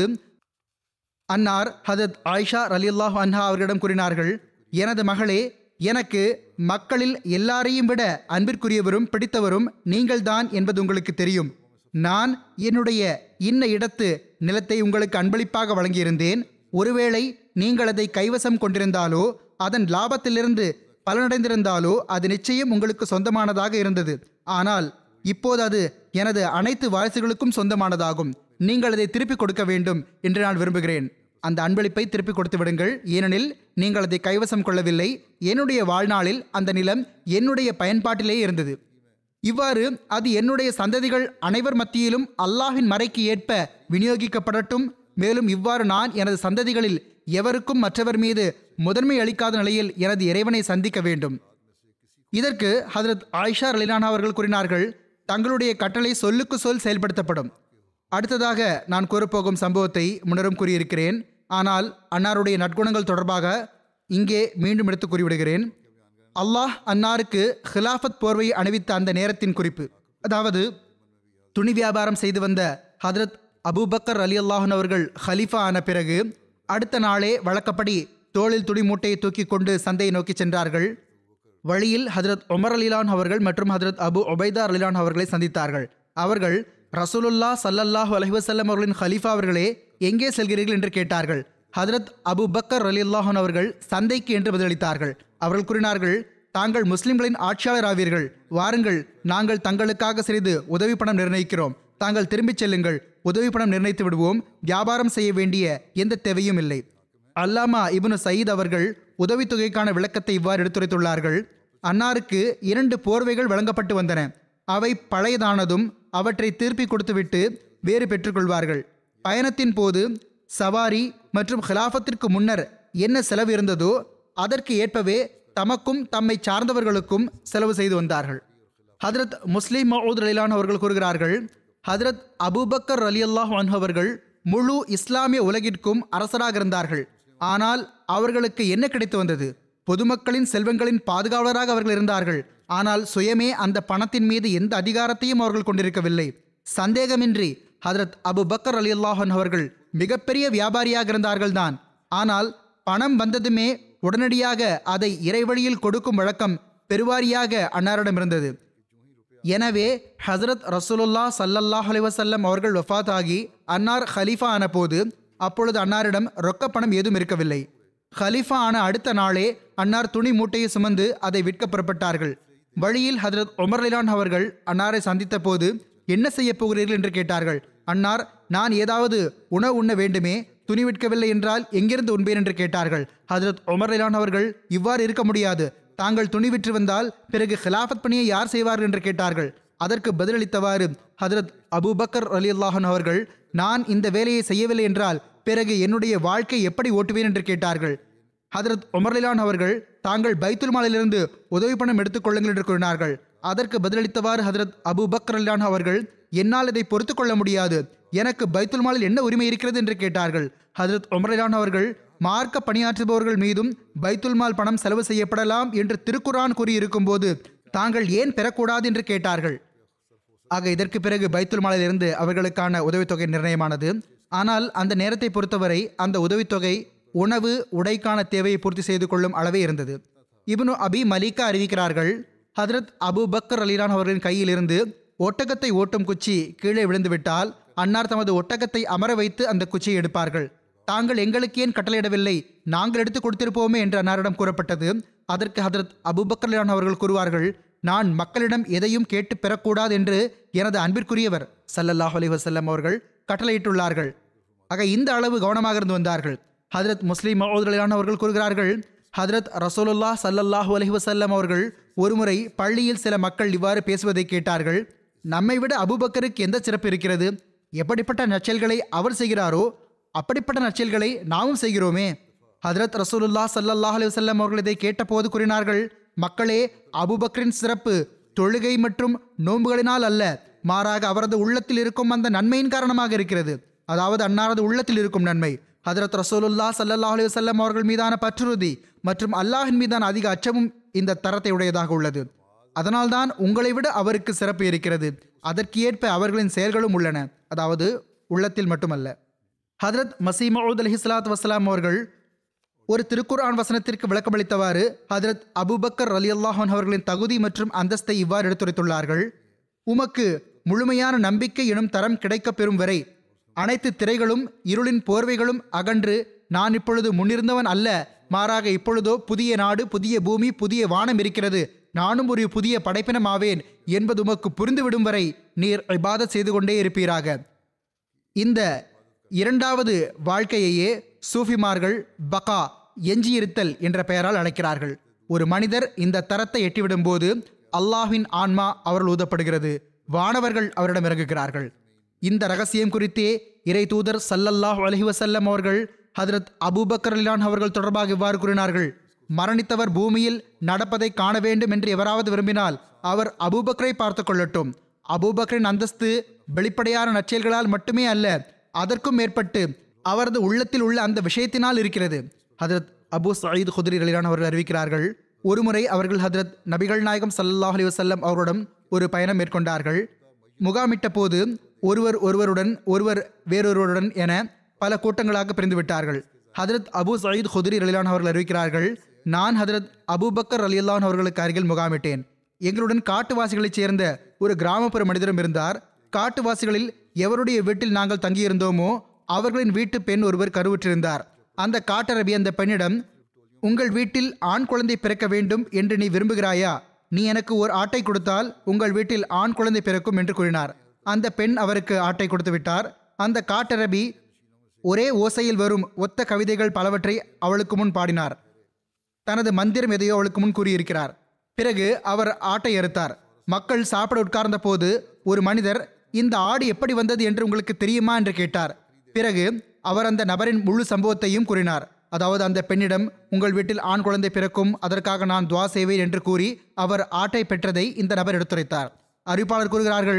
அன்னார் ஹதரத் ஆயிஷா ரலியல்லாஹு அன்ஹா அவர்களிடம் கூறினார்கள் எனது மகளே எனக்கு மக்களில் எல்லாரையும் விட அன்பிற்குரியவரும் பிடித்தவரும் நீங்கள்தான் என்பது உங்களுக்கு தெரியும் நான் என்னுடைய இன்ன இடத்து நிலத்தை உங்களுக்கு அன்பளிப்பாக வழங்கியிருந்தேன் ஒருவேளை நீங்கள் அதை கைவசம் கொண்டிருந்தாலோ அதன் லாபத்திலிருந்து பலனடைந்திருந்தாலோ அது நிச்சயம் உங்களுக்கு சொந்தமானதாக இருந்தது ஆனால் இப்போது அது எனது அனைத்து வாரிசுகளுக்கும் சொந்தமானதாகும் நீங்கள் அதை திருப்பிக் கொடுக்க வேண்டும் என்று நான் விரும்புகிறேன் அந்த அன்பளிப்பை திருப்பிக் கொடுத்து விடுங்கள் ஏனெனில் நீங்கள் அதை கைவசம் கொள்ளவில்லை என்னுடைய வாழ்நாளில் அந்த நிலம் என்னுடைய பயன்பாட்டிலே இருந்தது இவ்வாறு அது என்னுடைய சந்ததிகள் அனைவர் மத்தியிலும் அல்லாஹ்வின் மறைக்கு ஏற்ப விநியோகிக்கப்படட்டும் மேலும் இவ்வாறு நான் எனது சந்ததிகளில் எவருக்கும் மற்றவர் மீது முதன்மை அளிக்காத நிலையில் எனது இறைவனை சந்திக்க வேண்டும் இதற்கு ஹதரத் ஆயிஷா ரலிலானா அவர்கள் கூறினார்கள் தங்களுடைய கட்டளை சொல்லுக்கு சொல் செயல்படுத்தப்படும் அடுத்ததாக நான் கூறப்போகும் சம்பவத்தை முன்னரும் கூறியிருக்கிறேன் ஆனால் அன்னாருடைய நற்குணங்கள் தொடர்பாக இங்கே மீண்டும் எடுத்து கூறிவிடுகிறேன் அல்லாஹ் அன்னாருக்கு ஹிலாஃபத் போர்வை அணிவித்த அந்த நேரத்தின் குறிப்பு அதாவது துணி வியாபாரம் செய்து வந்த ஹதரத் அபூபக்கர் அலி அல்லாஹன் அவர்கள் ஹலீஃபா ஆன பிறகு அடுத்த நாளே வழக்கப்படி தோளில் துணி மூட்டையை தூக்கி கொண்டு சந்தையை நோக்கி சென்றார்கள் வழியில் ஹதரத் உமர் அலிலான் அவர்கள் மற்றும் ஹதரத் அபு ஒபைதா அலிலான் அவர்களை சந்தித்தார்கள் அவர்கள் ரசூலுல்லா சல்லல்லாஹு அலைஹி வஸல்லம் அவர்களின் ஹலீஃபா அவர்களே எங்கே செல்கிறீர்கள் என்று கேட்டார்கள் ஹதரத் அபு பக்கர் அலில்லாஹன் அவர்கள் சந்தைக்கு என்று பதிலளித்தார்கள் அவர்கள் கூறினார்கள் தாங்கள் முஸ்லிம்களின் ஆட்சியாளர் ஆவீர்கள் வாருங்கள் நாங்கள் தங்களுக்காக சிறிது உதவி பணம் நிர்ணயிக்கிறோம் தாங்கள் திரும்பிச் செல்லுங்கள் உதவி பணம் நிர்ணயித்து விடுவோம் வியாபாரம் செய்ய வேண்டிய எந்த தேவையும் இல்லை அல்லாமா இப்னு சயீத் அவர்கள் உதவித்தொகைக்கான விளக்கத்தை இவ்வாறு எடுத்துரைத்துள்ளார்கள் அன்னாருக்கு இரண்டு போர்வைகள் வழங்கப்பட்டு வந்தன அவை பழையதானதும் அவற்றை திருப்பி கொடுத்துவிட்டு வேறு பெற்றுக்கொள்வார்கள் பயணத்தின் போது சவாரி மற்றும் ஹிலாஃபத்திற்கு முன்னர் என்ன செலவு இருந்ததோ அதற்கு ஏற்பவே தமக்கும் தம்மை சார்ந்தவர்களுக்கும் செலவு செய்து வந்தார்கள் ஹதரத் முஸ்லிம் மவுத் ரலிலான் அவர்கள் கூறுகிறார்கள் ஹதரத் அபூபக்கர் அலி அல்லாஹ் அவர்கள் முழு இஸ்லாமிய உலகிற்கும் அரசராக இருந்தார்கள் ஆனால் அவர்களுக்கு என்ன கிடைத்து வந்தது பொதுமக்களின் செல்வங்களின் பாதுகாவலராக அவர்கள் இருந்தார்கள் ஆனால் சுயமே அந்த பணத்தின் மீது எந்த அதிகாரத்தையும் அவர்கள் கொண்டிருக்கவில்லை சந்தேகமின்றி ஹதரத் அபு பக்கர் அலி அல்லாஹன் அவர்கள் மிகப்பெரிய வியாபாரியாக இருந்தார்கள்தான் ஆனால் பணம் வந்ததுமே உடனடியாக அதை இறைவழியில் கொடுக்கும் வழக்கம் பெருவாரியாக அன்னாரிடம் இருந்தது எனவே ஹசரத் ரசூலுல்லா சல்லல்லாஹ் அலைஹி வஸல்லம் அவர்கள் வஃபாத் ஆகி அன்னார் ஹலீஃபா ஆன போது அப்பொழுது அன்னாரிடம் ரொக்க பணம் ஏதும் இருக்கவில்லை ஹலீஃபா ஆன அடுத்த நாளே அன்னார் துணி மூட்டையை சுமந்து அதை விற்க புறப்பட்டார்கள் வழியில் ஹதரத் உமர் லிலான் அவர்கள் அன்னாரை சந்தித்த போது என்ன செய்ய போகிறீர்கள் என்று கேட்டார்கள் அன்னார் நான் ஏதாவது உணவு உண்ண வேண்டுமே துணி விற்கவில்லை என்றால் எங்கிருந்து உண்பேன் என்று கேட்டார்கள் ஹதரத் உமர் லிலான் அவர்கள் இவ்வாறு இருக்க முடியாது தாங்கள் துணி விற்று வந்தால் பிறகு ஹிலாஃபத் பணியை யார் செய்வார்கள் என்று கேட்டார்கள் அதற்கு பதிலளித்தவாறு ஹதரத் அபூபக்கர் அலி அல்லாஹன் அவர்கள் நான் இந்த வேலையை செய்யவில்லை என்றால் பிறகு என்னுடைய வாழ்க்கை எப்படி ஓட்டுவேன் என்று கேட்டார்கள் ஹதரத் உமர்லிலான் அவர்கள் தாங்கள் பைத்துல் மாலிலிருந்து உதவி பணம் எடுத்துக்கொள்ளுங்கள் என்று கூறினார்கள் அதற்கு பதிலளித்தவாறு ஹதரத் அபு பக்கர் அலிலான் அவர்கள் என்னால் இதை பொறுத்து கொள்ள முடியாது எனக்கு பைத்துல் மாலில் என்ன உரிமை இருக்கிறது என்று கேட்டார்கள் ஹதரத் உமர்லிலான் அவர்கள் மார்க்க பணியாற்றுபவர்கள் மீதும் பைத்துல் மால் பணம் செலவு செய்யப்படலாம் என்று திருக்குரான் கூறியிருக்கும் போது தாங்கள் ஏன் பெறக்கூடாது என்று கேட்டார்கள் ஆக இதற்கு பிறகு பைத்துல் மாலிலிருந்து அவர்களுக்கான உதவித்தொகை நிர்ணயமானது ஆனால் அந்த நேரத்தை பொறுத்தவரை அந்த உதவித்தொகை உணவு உடைக்கான தேவையை பூர்த்தி செய்து கொள்ளும் அளவே இருந்தது இப்னு அபி மலிகா அறிவிக்கிறார்கள் ஹதரத் அபு பக்கர் அலிலான் அவர்களின் கையிலிருந்து ஒட்டகத்தை ஓட்டும் குச்சி கீழே விழுந்துவிட்டால் அன்னார் தமது ஒட்டகத்தை அமர வைத்து அந்த குச்சியை எடுப்பார்கள் தாங்கள் எங்களுக்கு ஏன் கட்டளையிடவில்லை நாங்கள் எடுத்து கொடுத்திருப்போமே என்று அன்னாரிடம் கூறப்பட்டது அதற்கு ஹதரத் அபுபக்கர் அலிலான் அவர்கள் கூறுவார்கள் நான் மக்களிடம் எதையும் கேட்டு பெறக்கூடாது என்று எனது அன்பிற்குரியவர் சல்லல்லாஹு அலைஹி வஸல்லம் அவர்கள் கட்டளையிட்டுள்ளார்கள் ஆக இந்த அளவு கவனமாக இருந்து வந்தார்கள் ஹதரத் முஸ்லிம் மௌதுலான் அவர்கள் கூறுகிறார்கள் ஹதரத் ரசூலுல்லா சல்லல்லாஹு அலைஹி வஸல்லம் அவர்கள் ஒருமுறை பள்ளியில் சில மக்கள் இவ்வாறு பேசுவதை கேட்டார்கள் நம்மை விட அபூபக்கருக்கு எந்த சிறப்பு இருக்கிறது எப்படிப்பட்ட நச்சல்களை அவர் செய்கிறாரோ அப்படிப்பட்ட நச்சல்களை நாமும் செய்கிறோமே ஹதரத் ரசூலுல்லா சல்லல்லாஹு அலைஹி வஸல்லம் அவர்கள் இதை கேட்டபோது கூறினார்கள் மக்களே அபூபக்கரின் சிறப்பு தொழுகை மற்றும் நோன்புகளினால் அல்ல மாறாக அவரது உள்ளத்தில் இருக்கும் அந்த நன்மையின் காரணமாக இருக்கிறது அதாவது அன்னாரது உள்ளத்தில் இருக்கும் நன்மை ஹதரத் ரசூலுல்லா சல்லல்லாஹு அலைஹி வஸல்லம் அவர்கள் மீதான பற்றுறுதி மற்றும் அல்லாஹின் மீதான அதிக அச்சமும் இந்த தரத்தை உடையதாக உள்ளது அதனால்தான் உங்களை விட அவருக்கு சிறப்பு இருக்கிறது அதற்கு ஏற்ப அவர்களின் செயல்களும் உள்ளன அதாவது உள்ளத்தில் மட்டுமல்ல ஹதரத் மசீமவுத் அலி சலாத் வசலாம் அவர்கள் ஒரு திருக்குர்ஆன் வசனத்திற்கு விளக்கமளித்தவாறு ஹதரத் அபூபக்கர் அலி அல்லாஹன் அவர்களின் தகுதி மற்றும் அந்தஸ்தை இவ்வாறு எடுத்துரைத்துள்ளார்கள் உமக்கு முழுமையான நம்பிக்கை எனும் தரம் கிடைக்கப் பெறும் வரை அனைத்து திரைகளும் இருளின் போர்வைகளும் அகன்று நான் இப்பொழுது முன்னிருந்தவன் அல்ல மாறாக இப்பொழுதோ புதிய நாடு புதிய பூமி புதிய வானம் இருக்கிறது நானும் ஒரு புதிய படைப்பினம் ஆவேன் என்பது உமக்கு புரிந்துவிடும் வரை நீர் இபாதத் செய்து கொண்டே இருப்பீராக இந்த இரண்டாவது வாழ்க்கையையே சூஃபிமார்கள் பகா எஞ்சியிருத்தல் என்ற பெயரால் அழைக்கிறார்கள் ஒரு மனிதர் இந்த தரத்தை எட்டிவிடும் போது அல்லாஹ்வின் ஆன்மா அவர்கள் ஊதப்படுகிறது வானவர்கள் அவரிடம் இறங்குகிறார்கள் இந்த ரகசியம் குறித்தே இறை தூதர் சல்லல்லாஹ் அலஹி வசல்லம் அவர்கள் ஹதரத் அபூபக்கர் அலிலான் அவர்கள் தொடர்பாக இவ்வாறு கூறினார்கள் மரணித்தவர் பூமியில் நடப்பதை காண வேண்டும் என்று எவராவது விரும்பினால் அவர் அபூபக்கரை பார்த்து கொள்ளட்டும் அபூபக்கரின் அந்தஸ்து வெளிப்படையான நற்செயல்களால் மட்டுமே அல்ல அதற்கும் மேற்பட்டு அவரது உள்ளத்தில் உள்ள அந்த விஷயத்தினால் இருக்கிறது ஹதரத் அபு சயீத் குதிரி அலிலான் அவர்கள் அறிவிக்கிறார்கள் ஒருமுறை அவர்கள் ஹதரத் நபிகள் நாயகம் சல்லல்லாஹ் அலி வசல்லம் அவருடன் ஒரு பயணம் மேற்கொண்டார்கள் முகாமிட்ட போது ஒருவர் ஒருவருடன் ஒருவர் வேறொருவருடன் என பல கூட்டங்களாக பிரிந்து விட்டார்கள் ஹதரத் அபு சயீத் குதிரி அலிலான் அவர்கள் அறிவிக்கிறார்கள் நான் ஹதரத் அபூபக்கர் அலியல்லான் அவர்களுக்கு அருகில் முகாமிட்டேன் எங்களுடன் காட்டுவாசிகளைச் சேர்ந்த ஒரு கிராமப்புற மனிதரும் இருந்தார் காட்டுவாசிகளில் எவருடைய வீட்டில் நாங்கள் தங்கியிருந்தோமோ அவர்களின் வீட்டு பெண் ஒருவர் கருவுற்றிருந்தார் அந்த காட்டரபி அந்த பெண்ணிடம் உங்கள் வீட்டில் ஆண் குழந்தை பிறக்க வேண்டும் என்று நீ விரும்புகிறாயா நீ எனக்கு ஒரு ஆட்டை கொடுத்தால் உங்கள் வீட்டில் ஆண் குழந்தை பிறக்கும் என்று கூறினார் அந்த பெண் அவருக்கு ஆட்டை கொடுத்து விட்டார் அந்த காட்டரபி ஒரே ஓசையில் வரும் ஒத்த கவிதைகள் பலவற்றை அவளுக்கு முன் பாடினார் தனது மந்திரம் எதையோ அவளுக்கு முன் கூறியிருக்கிறார் பிறகு அவர் ஆட்டை அறுத்தார் மக்கள் சாப்பிட உட்கார்ந்த போது ஒரு மனிதர் இந்த ஆடு எப்படி வந்தது என்று உங்களுக்கு தெரியுமா என்று கேட்டார் பிறகு அவர் அந்த நபரின் முழு சம்பவத்தையும் கூறினார் அதாவது அந்த பெண்ணிடம் உங்கள் வீட்டில் ஆண் குழந்தை பிறக்கும் அதற்காக நான் துவா செய்வேன் என்று கூறி அவர் ஆட்டை பெற்றதை இந்த நபர் எடுத்துரைத்தார் அறிவிப்பாளர் கூறுகிறார்கள்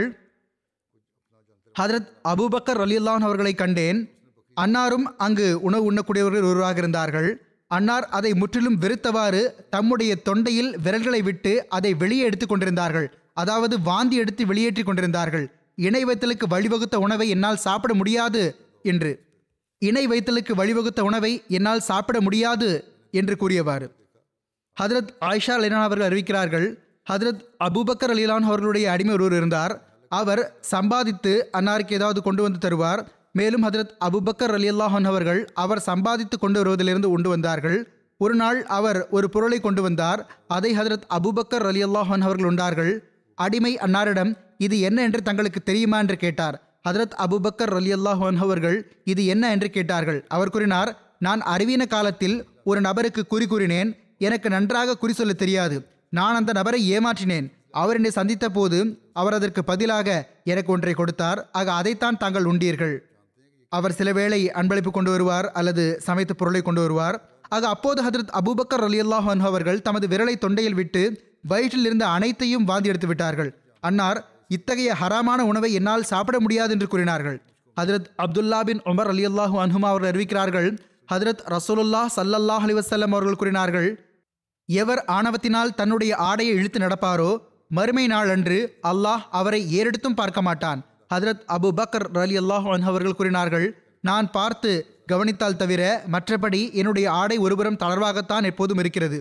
ஹதரத் அபூபக்கர் ரலியல்லான் அவர்களை கண்டேன் அன்னாரும் அங்கு உணவு உண்ணக்கூடியவர்கள் ஒருவராக இருந்தார்கள் அன்னார் அதை முற்றிலும் வெறுத்தவாறு தம்முடைய தொண்டையில் விரல்களை விட்டு அதை வெளியே எடுத்துக் கொண்டிருந்தார்கள் அதாவது வாந்தி எடுத்து வெளியேற்றி கொண்டிருந்தார்கள் இணை வைத்தலுக்கு வழிவகுத்த உணவை என்னால் சாப்பிட முடியாது என்று இணை வைத்தலுக்கு வழிவகுத்த உணவை என்னால் சாப்பிட முடியாது என்று கூறியவாறு ஹதரத் ஆயிஷா அலிலான் அவர்கள் அறிவிக்கிறார்கள் ஹதரத் அபூபக்கர் அலிலான் அவர்களுடைய அடிமை ஒருவர் இருந்தார் அவர் சம்பாதித்து அன்னாருக்கு ஏதாவது கொண்டு வந்து தருவார் மேலும் ஹதரத் அபுபக்கர் அலி அல்லாஹன் அவர்கள் அவர் சம்பாதித்து கொண்டு வருவதிலிருந்து உண்டு வந்தார்கள் ஒரு நாள் அவர் ஒரு பொருளை கொண்டு வந்தார் அதை ஹதரத் அபுபக்கர் அலி அல்லாஹன் அவர்கள் உண்டார்கள் அடிமை அன்னாரிடம் இது என்ன என்று தங்களுக்கு தெரியுமா என்று கேட்டார் ஹதரத் அபுபக்கர் அலி அல்லாஹன் அவர்கள் இது என்ன என்று கேட்டார்கள் அவர் கூறினார் நான் அறிவீன காலத்தில் ஒரு நபருக்கு குறி கூறினேன் எனக்கு நன்றாக குறி சொல்ல தெரியாது நான் அந்த நபரை ஏமாற்றினேன் அவர் என்னை சந்தித்த போது அவர் அதற்கு பதிலாக எனக்கு ஒன்றை கொடுத்தார் ஆக அதைத்தான் தாங்கள் உண்டீர்கள் அவர் சில வேளை அன்பளிப்பு கொண்டு வருவார் அல்லது சமைத்த பொருளை கொண்டு வருவார் ஆக அப்போது ஹதரத் அபூபக்கர் அலி அல்லாஹ் அவர்கள் தமது விரலை தொண்டையில் விட்டு வயிற்றில் இருந்த அனைத்தையும் வாந்தி எடுத்து விட்டார்கள் அன்னார் இத்தகைய ஹராமான உணவை என்னால் சாப்பிட முடியாது என்று கூறினார்கள் ஹதரத் அப்துல்லா பின் உமர் அலி அல்லாஹூ அன்ஹுமா அவர்கள் அறிவிக்கிறார்கள் ஹதரத் ரசூலுல்லா சல்லல்லாஹ் அலி வசல்லம் அவர்கள் கூறினார்கள் எவர் ஆணவத்தினால் தன்னுடைய ஆடையை இழுத்து நடப்பாரோ மறுமை நாள் அன்று அல்லாஹ் அவரை ஏறெடுத்தும் பார்க்க மாட்டான் ஹதரத் அபு பக்கர் ரலி அல்லாஹ் அவர்கள் கூறினார்கள் நான் பார்த்து கவனித்தால் தவிர மற்றபடி என்னுடைய ஆடை ஒருபுறம் தளர்வாகத்தான் எப்போதும் இருக்கிறது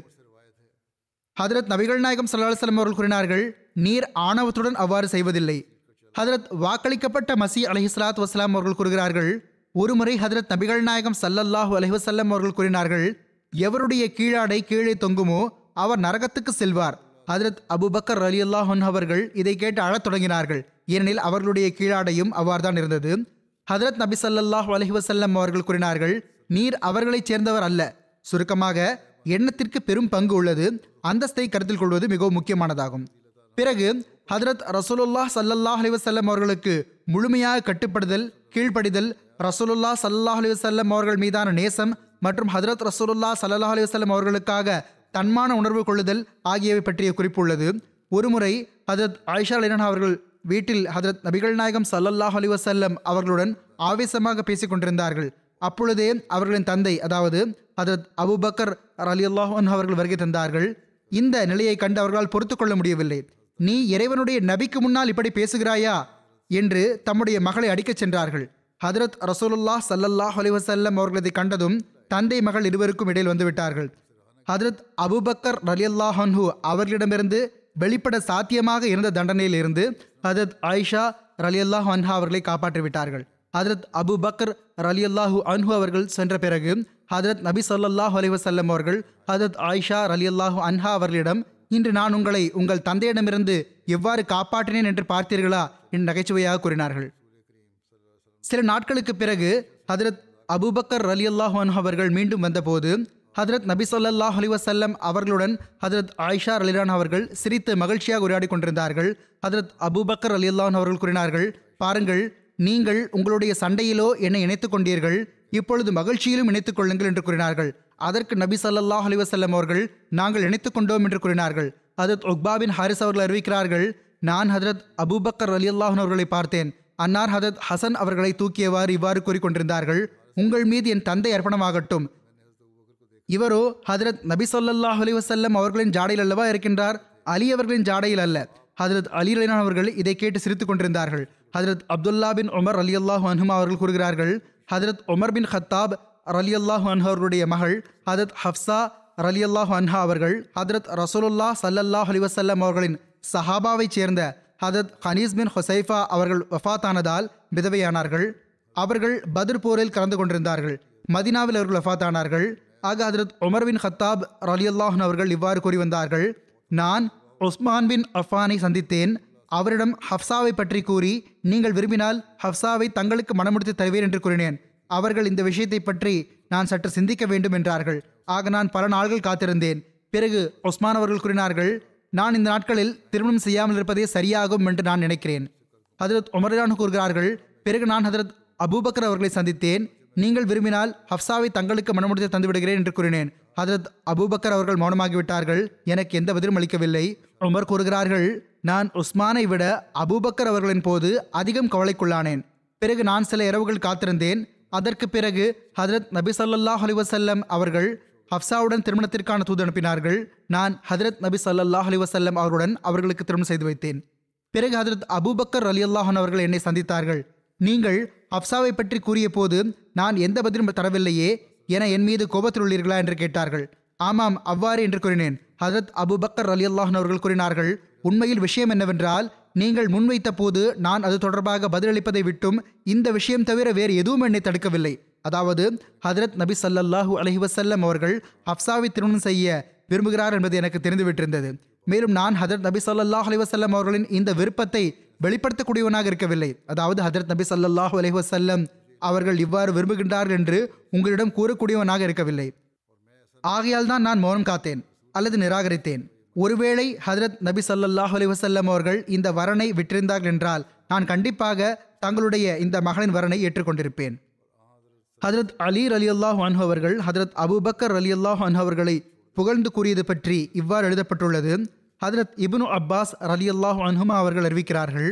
ஹதரத் நபிகள் நாயகம் ஸல்லல்லாஹு அலைஹி வஸல்லம் அவர்கள் கூறினார்கள் நீர் ஆணவத்துடன் அவ்வாறு செய்வதில்லை ஹதரத் வாக்களிக்கப்பட்ட மசி அலைஹிஸ்ஸலாத்து வஸ்ஸலாம் அவர்கள் கூறுகிறார்கள் ஒருமுறை ஹதரத் நபிகள் நாயகம் ஸல்லல்லாஹு அலைஹி வஸல்லம் அவர்கள் கூறினார்கள் எவருடைய கீழாடை கீழே தொங்குமோ அவர் நரகத்துக்கு செல்வார் ஹதரத் அபுபக்கர் ரலியல்லாஹு அன்ஹு அவர்கள் இதை கேட்டு அழத் தொடங்கினார்கள் ஏனெனில் அவர்களுடைய கீழாடையும் அவ்வாறுதான் இருந்தது ஹதரத் நபி ஸல்லல்லாஹு அலைஹி வஸல்லம் அவர்கள் கூறினார்கள் நீர் அவர்களைச் சேர்ந்தவர் அல்ல சுருக்கமாக எண்ணத்திற்கு பெரும் பங்கு உள்ளது அந்தஸ்தை கருத்தில் கொள்வது மிகவும் முக்கியமானதாகும் பிறகு ஹதரத் ரசூலுல்லாஹ் ஸல்லல்லாஹு அலைஹி வஸல்லம் அவர்களுக்கு முழுமையாக கட்டுப்படுதல் கீழ்ப்படிதல் ரசூலுல்லாஹ் ஸல்லல்லாஹு அலைஹி வஸல்லம் அவர்கள் மீதான நேசம் மற்றும் ஹதரத் ரசூலுல்லாஹ் ஸல்லல்லாஹு அலைஹி வஸல்லம் அவர்களுக்காக தன்மான உணர்வு கொள்ளுதல் ஆகியவை பற்றிய குறிப்பு உள்ளது ஒருமுறை ஹதரத் ஆயிஷா லினன் அவர்கள் வீட்டில் ஹதரத் நபிகள் நாயகம் ஸல்லல்லாஹு அலைஹி வஸல்லம் அவர்களுடன் ஆவேசமாக பேசிக் கொண்டிருந்தார்கள் அப்பொழுதே அவர்களின் தந்தை அதாவது ஹதரத் அபூபக்கர் ரலியல்லாஹு அன்ஹு அவர்கள் வருகை தந்தார்கள் இந்த நிலையை கண்டு அவர்களால் பொறுத்து கொள்ள முடியவில்லை நீ இறைவனுடைய நபிக்கு முன்னால் இப்படி பேசுகிறாயா என்று தம்முடைய மகளை அடிக்கச் சென்றார்கள் ஹதரத் ரசூலுல்லாஹ் ஸல்லல்லாஹு அலைஹி வஸல்லம் அவர்கள் இதை கண்டதும் தந்தை மகள் இருவருக்கும் இடையில் வந்துவிட்டார்கள் ஹதரத் அபூபக்கர் ரலியல்லாஹு அன்ஹு அவர்களிடமிருந்து வெளிப்பட சாத்தியமாக இருந்த தண்டனையில் இருந்து ஹதரத் ஆயிஷா ரலியல்லாஹு அன்ஹா அவர்களை காப்பாற்றி விட்டார்கள் ஹதரத் அபு பக்கர் ரலியல்லாஹு அன்ஹு அவர்கள் சென்ற பிறகு ஹதரத் நபி ஸல்லல்லாஹு அலைஹி வஸல்லம் அவர்கள் ஹதரத் ஆயிஷா ரலியல்லாஹு அன்ஹா அவர்களிடம் இன்று நான் உங்களை உங்கள் தந்தையிடமிருந்து எவ்வாறு காப்பாற்றினேன் என்று பார்த்தீர்களா என்று நகைச்சுவையாக கூறினார்கள் சில நாட்களுக்கு பிறகு ஹதரத் அபூபக்கர் ரலியல்லாஹு அன்ஹு அவர்கள் மீண்டும் வந்தபோது ஹதரத் நபி ஸல்லல்லாஹு அலைஹி வஸல்லம் அவர்களுடன் ஹதரத் ஆயிஷா ரலிலான் அவர்கள் சிரித்து மகிழ்ச்சியாக உரையாடி கொண்டிருந்தார்கள் ஹதரத் அபூபக்கர் ரலியல்லாஹு அன்ஹு அவர்கள் கூறினார்கள் பாருங்கள் நீங்கள் உங்களுடைய சண்டையிலோ என்னை இணைத்துக் கொண்டீர்கள் இப்பொழுது மகிழ்ச்சியிலும் இணைத்துக் கொள்ளுங்கள் என்று கூறினார்கள் அதற்கு நபி ஸல்லல்லாஹு அலைஹி வஸல்லம் அவர்கள் நாங்கள் இணைத்துக் கொண்டோம் என்று கூறினார்கள் ஹதரத் உக்பாபின் ஹாரிஸ் அவர்கள் அறிவிக்கிறார்கள் நான் ஹதரத் அபூபக்கர் ரலியல்லாஹு அவர்களை பார்த்தேன் அன்னார் ஹதரத் ஹசன் அவர்களை தூக்கியவாறு இவ்வாறு கூறிக்கொண்டிருந்தார்கள் உங்கள் மீது என் தந்தை அர்ப்பணமாகட்டும் இவரோ ஹதரத் நபி ஸல்லல்லாஹு அலைஹி வஸல்லம் அவர்களின் ஜாடையில் அல்லவா இருக்கின்றார் அலி அவர்களின் ஜாடையில் அல்ல ஹதரத் அலி ரலியல்லாஹு அவர்கள் இதை கேட்டு சிரித்துக் கொண்டிருந்தார்கள் ஹதரத் அப்துல்லா பின் உமர் அலி அல்லாஹு அன்ஹுமா அவர்கள் கூறுகிறார்கள் ஹதரத் உமர் பின் ஹத்தாப் ரலி அல்லாஹு அன்ஹு அவர்களுடைய மகள் ஹதரத் ஹப்சா ரலி அல்லாஹு அன்ஹா அவர்கள் ஹதரத் ரசூலுல்லா ஸல்லல்லாஹு அலைஹி வஸல்லம் அவர்களின் சஹாபாவைச் சேர்ந்த ஹதரத் ஹனீஸ் பின் ஹுசைஃபா அவர்கள் வஃபாத்தானதால் விதவையானார்கள் அவர்கள் பத்ர் போரில் கலந்து கொண்டிருந்தார்கள் மதினாவில் அவர்கள் வஃபாத்தானார்கள் ஆக ஹதரத் உமர் பின் ஹத்தாப் ரலியல்லாஹன் அவர்கள் இவ்வாறு கூறி வந்தார்கள் நான் உஸ்மான் பின் அஃபானை சந்தித்தேன் அவரிடம் ஹப்சாவை பற்றி கூறி நீங்கள் விரும்பினால் ஹப்சாவை தங்களுக்கு மனமுடித்து தருவேன் என்று கூறினேன் அவர்கள் இந்த விஷயத்தை பற்றி நான் சற்று சிந்திக்க வேண்டும் என்றார்கள் ஆக நான் பல நாள்கள் காத்திருந்தேன் பிறகு உஸ்மான் அவர்கள் கூறினார்கள் நான் இந்த நாட்களில் திருமணம் செய்யாமல் இருப்பதே சரியாகும் என்று நான் நினைக்கிறேன் ஹதரத் உமரான் கூறுகிறார்கள் பிறகு நான் ஹதரத் அபூபக்கர் அவர்களை சந்தித்தேன் நீங்கள் விரும்பினால் ஹப்சாவை தங்களுக்கு மனமுடித்து தந்துவிடுகிறேன் என்று கூறினேன் ஹதரத் அபூபக்கர் அவர்கள் மௌனமாகிவிட்டார்கள் எனக்கு எந்த பதிலும் அளிக்கவில்லை உமர் கூறுகிறார்கள் நான் உஸ்மானை விட அபூபக்கர் அவர்களின் போது அதிகம் கவலைக்குள்ளானேன் பிறகு நான் சில இரவுகள் காத்திருந்தேன் அதற்கு பிறகு ஹதரத் நபி ஸல்லல்லாஹு அலைஹி வஸல்லம் அவர்கள் ஹப்சாவுடன் திருமணத்திற்கான தூது அனுப்பினார்கள் நான் ஹதரத் நபி ஸல்லல்லாஹு அலைஹி வஸல்லம் அவர்களுடன் அவர்களுக்கு திருமணம் செய்து வைத்தேன் பிறகு ஹதரத் அபூபக்கர் ரலியல்லாஹன் அவர்கள் என்னை சந்தித்தார்கள் நீங்கள் ஹப்சாவை பற்றி கூறிய போது நான் எந்த பதிலும் தரவில்லையே என என் மீது கோபத்தில் உள்ளீர்களா என்று கேட்டார்கள் ஆமாம் அவ்வாறு என்று கூறினேன் ஹதரத் அபூபக்கர் ரலியல்லாஹன் அவர்கள் கூறினார்கள் உண்மையில் விஷயம் என்னவென்றால் நீங்கள் முன்வைத்த போது நான் அது தொடர்பாக பதிலளிப்பதை விட்டும் இந்த விஷயம் தவிர வேறு எதுவும் என்னை தடுக்கவில்லை அதாவது ஹதரத் நபி ஸல்லல்லாஹு அலைஹி வஸல்லம் அவர்கள் ஹப்சாவை திருமணம் செய்ய விரும்புகிறார் என்பது எனக்கு தெரிந்துவிட்டிருந்தது மேலும் நான் ஹதரத் நபி ஸல்லல்லாஹு அலைஹி வஸல்லம் அவர்களின் இந்த விருப்பத்தை வெளிப்படுத்தக்கூடியவனாக இருக்கவில்லை அதாவது ஹதரத் நபி ஸல்லல்லாஹு அலைஹி வஸல்லம் அவர்கள் இவ்வாறு விரும்புகின்றார்கள் என்று உங்களிடம் கூறக்கூடியவனாக இருக்கவில்லை ஆகையால் தான் நான் மௌனம் காத்தேன் அல்லது நிராகரித்தேன் ஒருவேளை ஹதரத் நபி ஸல்லல்லாஹு அலைஹி வஸல்லம் அவர்கள் இந்த வரனை விட்டிருந்தார்கள் என்றால் நான் கண்டிப்பாக தங்களுடைய இந்த மகளின் வரனை ஏற்றுக்கொண்டிருப்பேன் ஹதரத் அலி அலி அல்லாஹ் அன்ஹு அவர்கள் ஹதரத் அபூபக்கர் அலி அல்லாஹ் அன்ஹு அவர்களை புகழ்ந்து கூறியது பற்றி இவ்வாறு எழுதப்பட்டுள்ளது ஹதரத் இப்னு அப்பாஸ் ரலி அல்லாஹ் அன்ஹுமா அவர்கள் அறிவிக்கிறார்கள்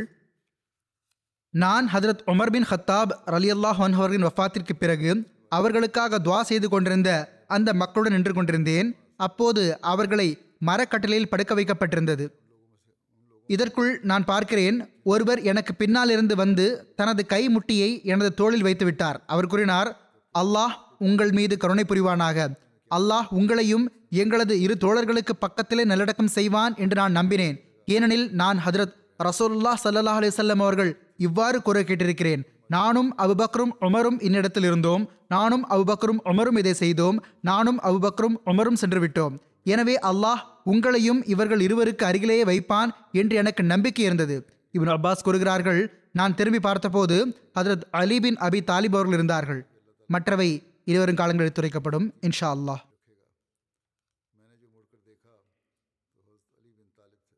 நான் ஹதரத் உமர் பின் ஹத்தாப் ரலி அல்லாஹ் அன்ஹு அவர்களின் வஃபாத்திற்கு பிறகு அவர்களுக்காக துவா செய்து கொண்டிருந்த அந்த மக்களுடன் நின்று கொண்டிருந்தேன் அப்போது அவர்களை மரக்கட்டளையில் படுக்க வைக்கப்பட்டிருந்தது இதற்குள் நான் பார்க்கிறேன் ஒருவர் எனக்கு பின்னால் இருந்து வந்து தனது கைமுட்டியை எனது தோளில் வைத்து விட்டார் அவர் கூறினார் அல்லாஹ் உங்கள் மீது கருணை புரிவானாக அல்லாஹ் உங்களையும் எங்களது இரு தோழர்களுக்கு பக்கத்திலே நல்லடக்கம் செய்வான் என்று நான் நம்பினேன் ஏனெனில் நான் ஹதரத் ரசூலுல்லாஹ் ஸல்லல்லாஹு அலைஹி வஸல்லம் அவர்கள் இவ்வாறு கூற கேட்டிருக்கிறேன் நானும் அபுபக்கரும் உமரும் இன்னிடத்தில் இருந்தோம் நானும் அபுபக்கரும் உமரும் இதை செய்தோம் நானும் அபுபக்கரும் உமரும் சென்று விட்டோம் எனவே அல்லாஹ் உங்களையும் இவர்கள் இருவருக்கு அருகிலேயே வைப்பான் என்று எனக்கு நம்பிக்கை இருந்தது இப்னு அப்பாஸ் கூறுகிறார்கள் நான் திரும்பி பார்த்தபோது ஹதரத் அலி பின் அபி தாலிப் அவர்கள் இருந்தார்கள் மற்றவை இருவரும் காலங்களில் துரைக்கப்படும் இன்ஷா அல்லாஹ் मैंने जो मुड़कर देखा तो हज़रत अली बिन तालिब थे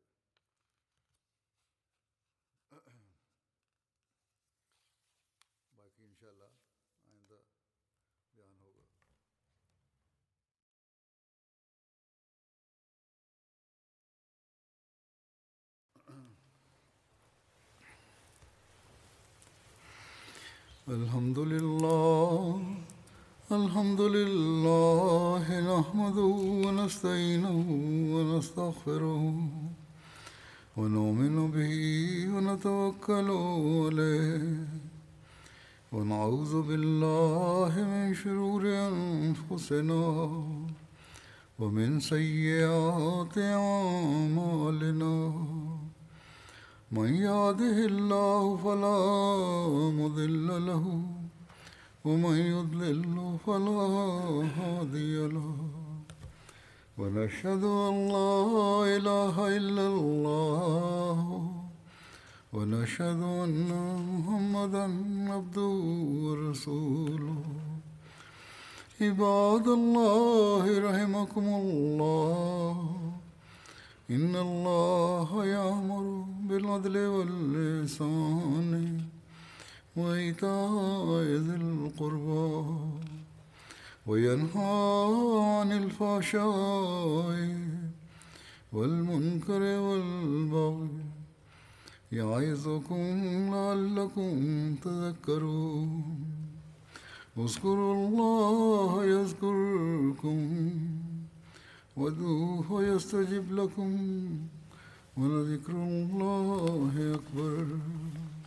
बाकी इंशाल्लाह आइंदा बयान होगा الحمد لله الحمد لله نحمده ونستعينه ونستغفره ونؤمن به ونتوكل عليه ونعوذ بالله من شرور أنفسنا ومن سيئات أعمالنا من يهده الله فلا مضل له ومن يضلل فلا هادي له ونشهد أن لا إله إلا الله ونشهد أن محمدا عبده ورسوله عباد الله رحمكم الله إن الله يأمر بالعدل واللسان وإيتاء ذي القربى وينهى عن الفحشاء والمنكر والبغي يعظكم لعلكم تذكرون اذكروا الله يذكركم وادعوه يستجب لكم ولذكر الله أكبر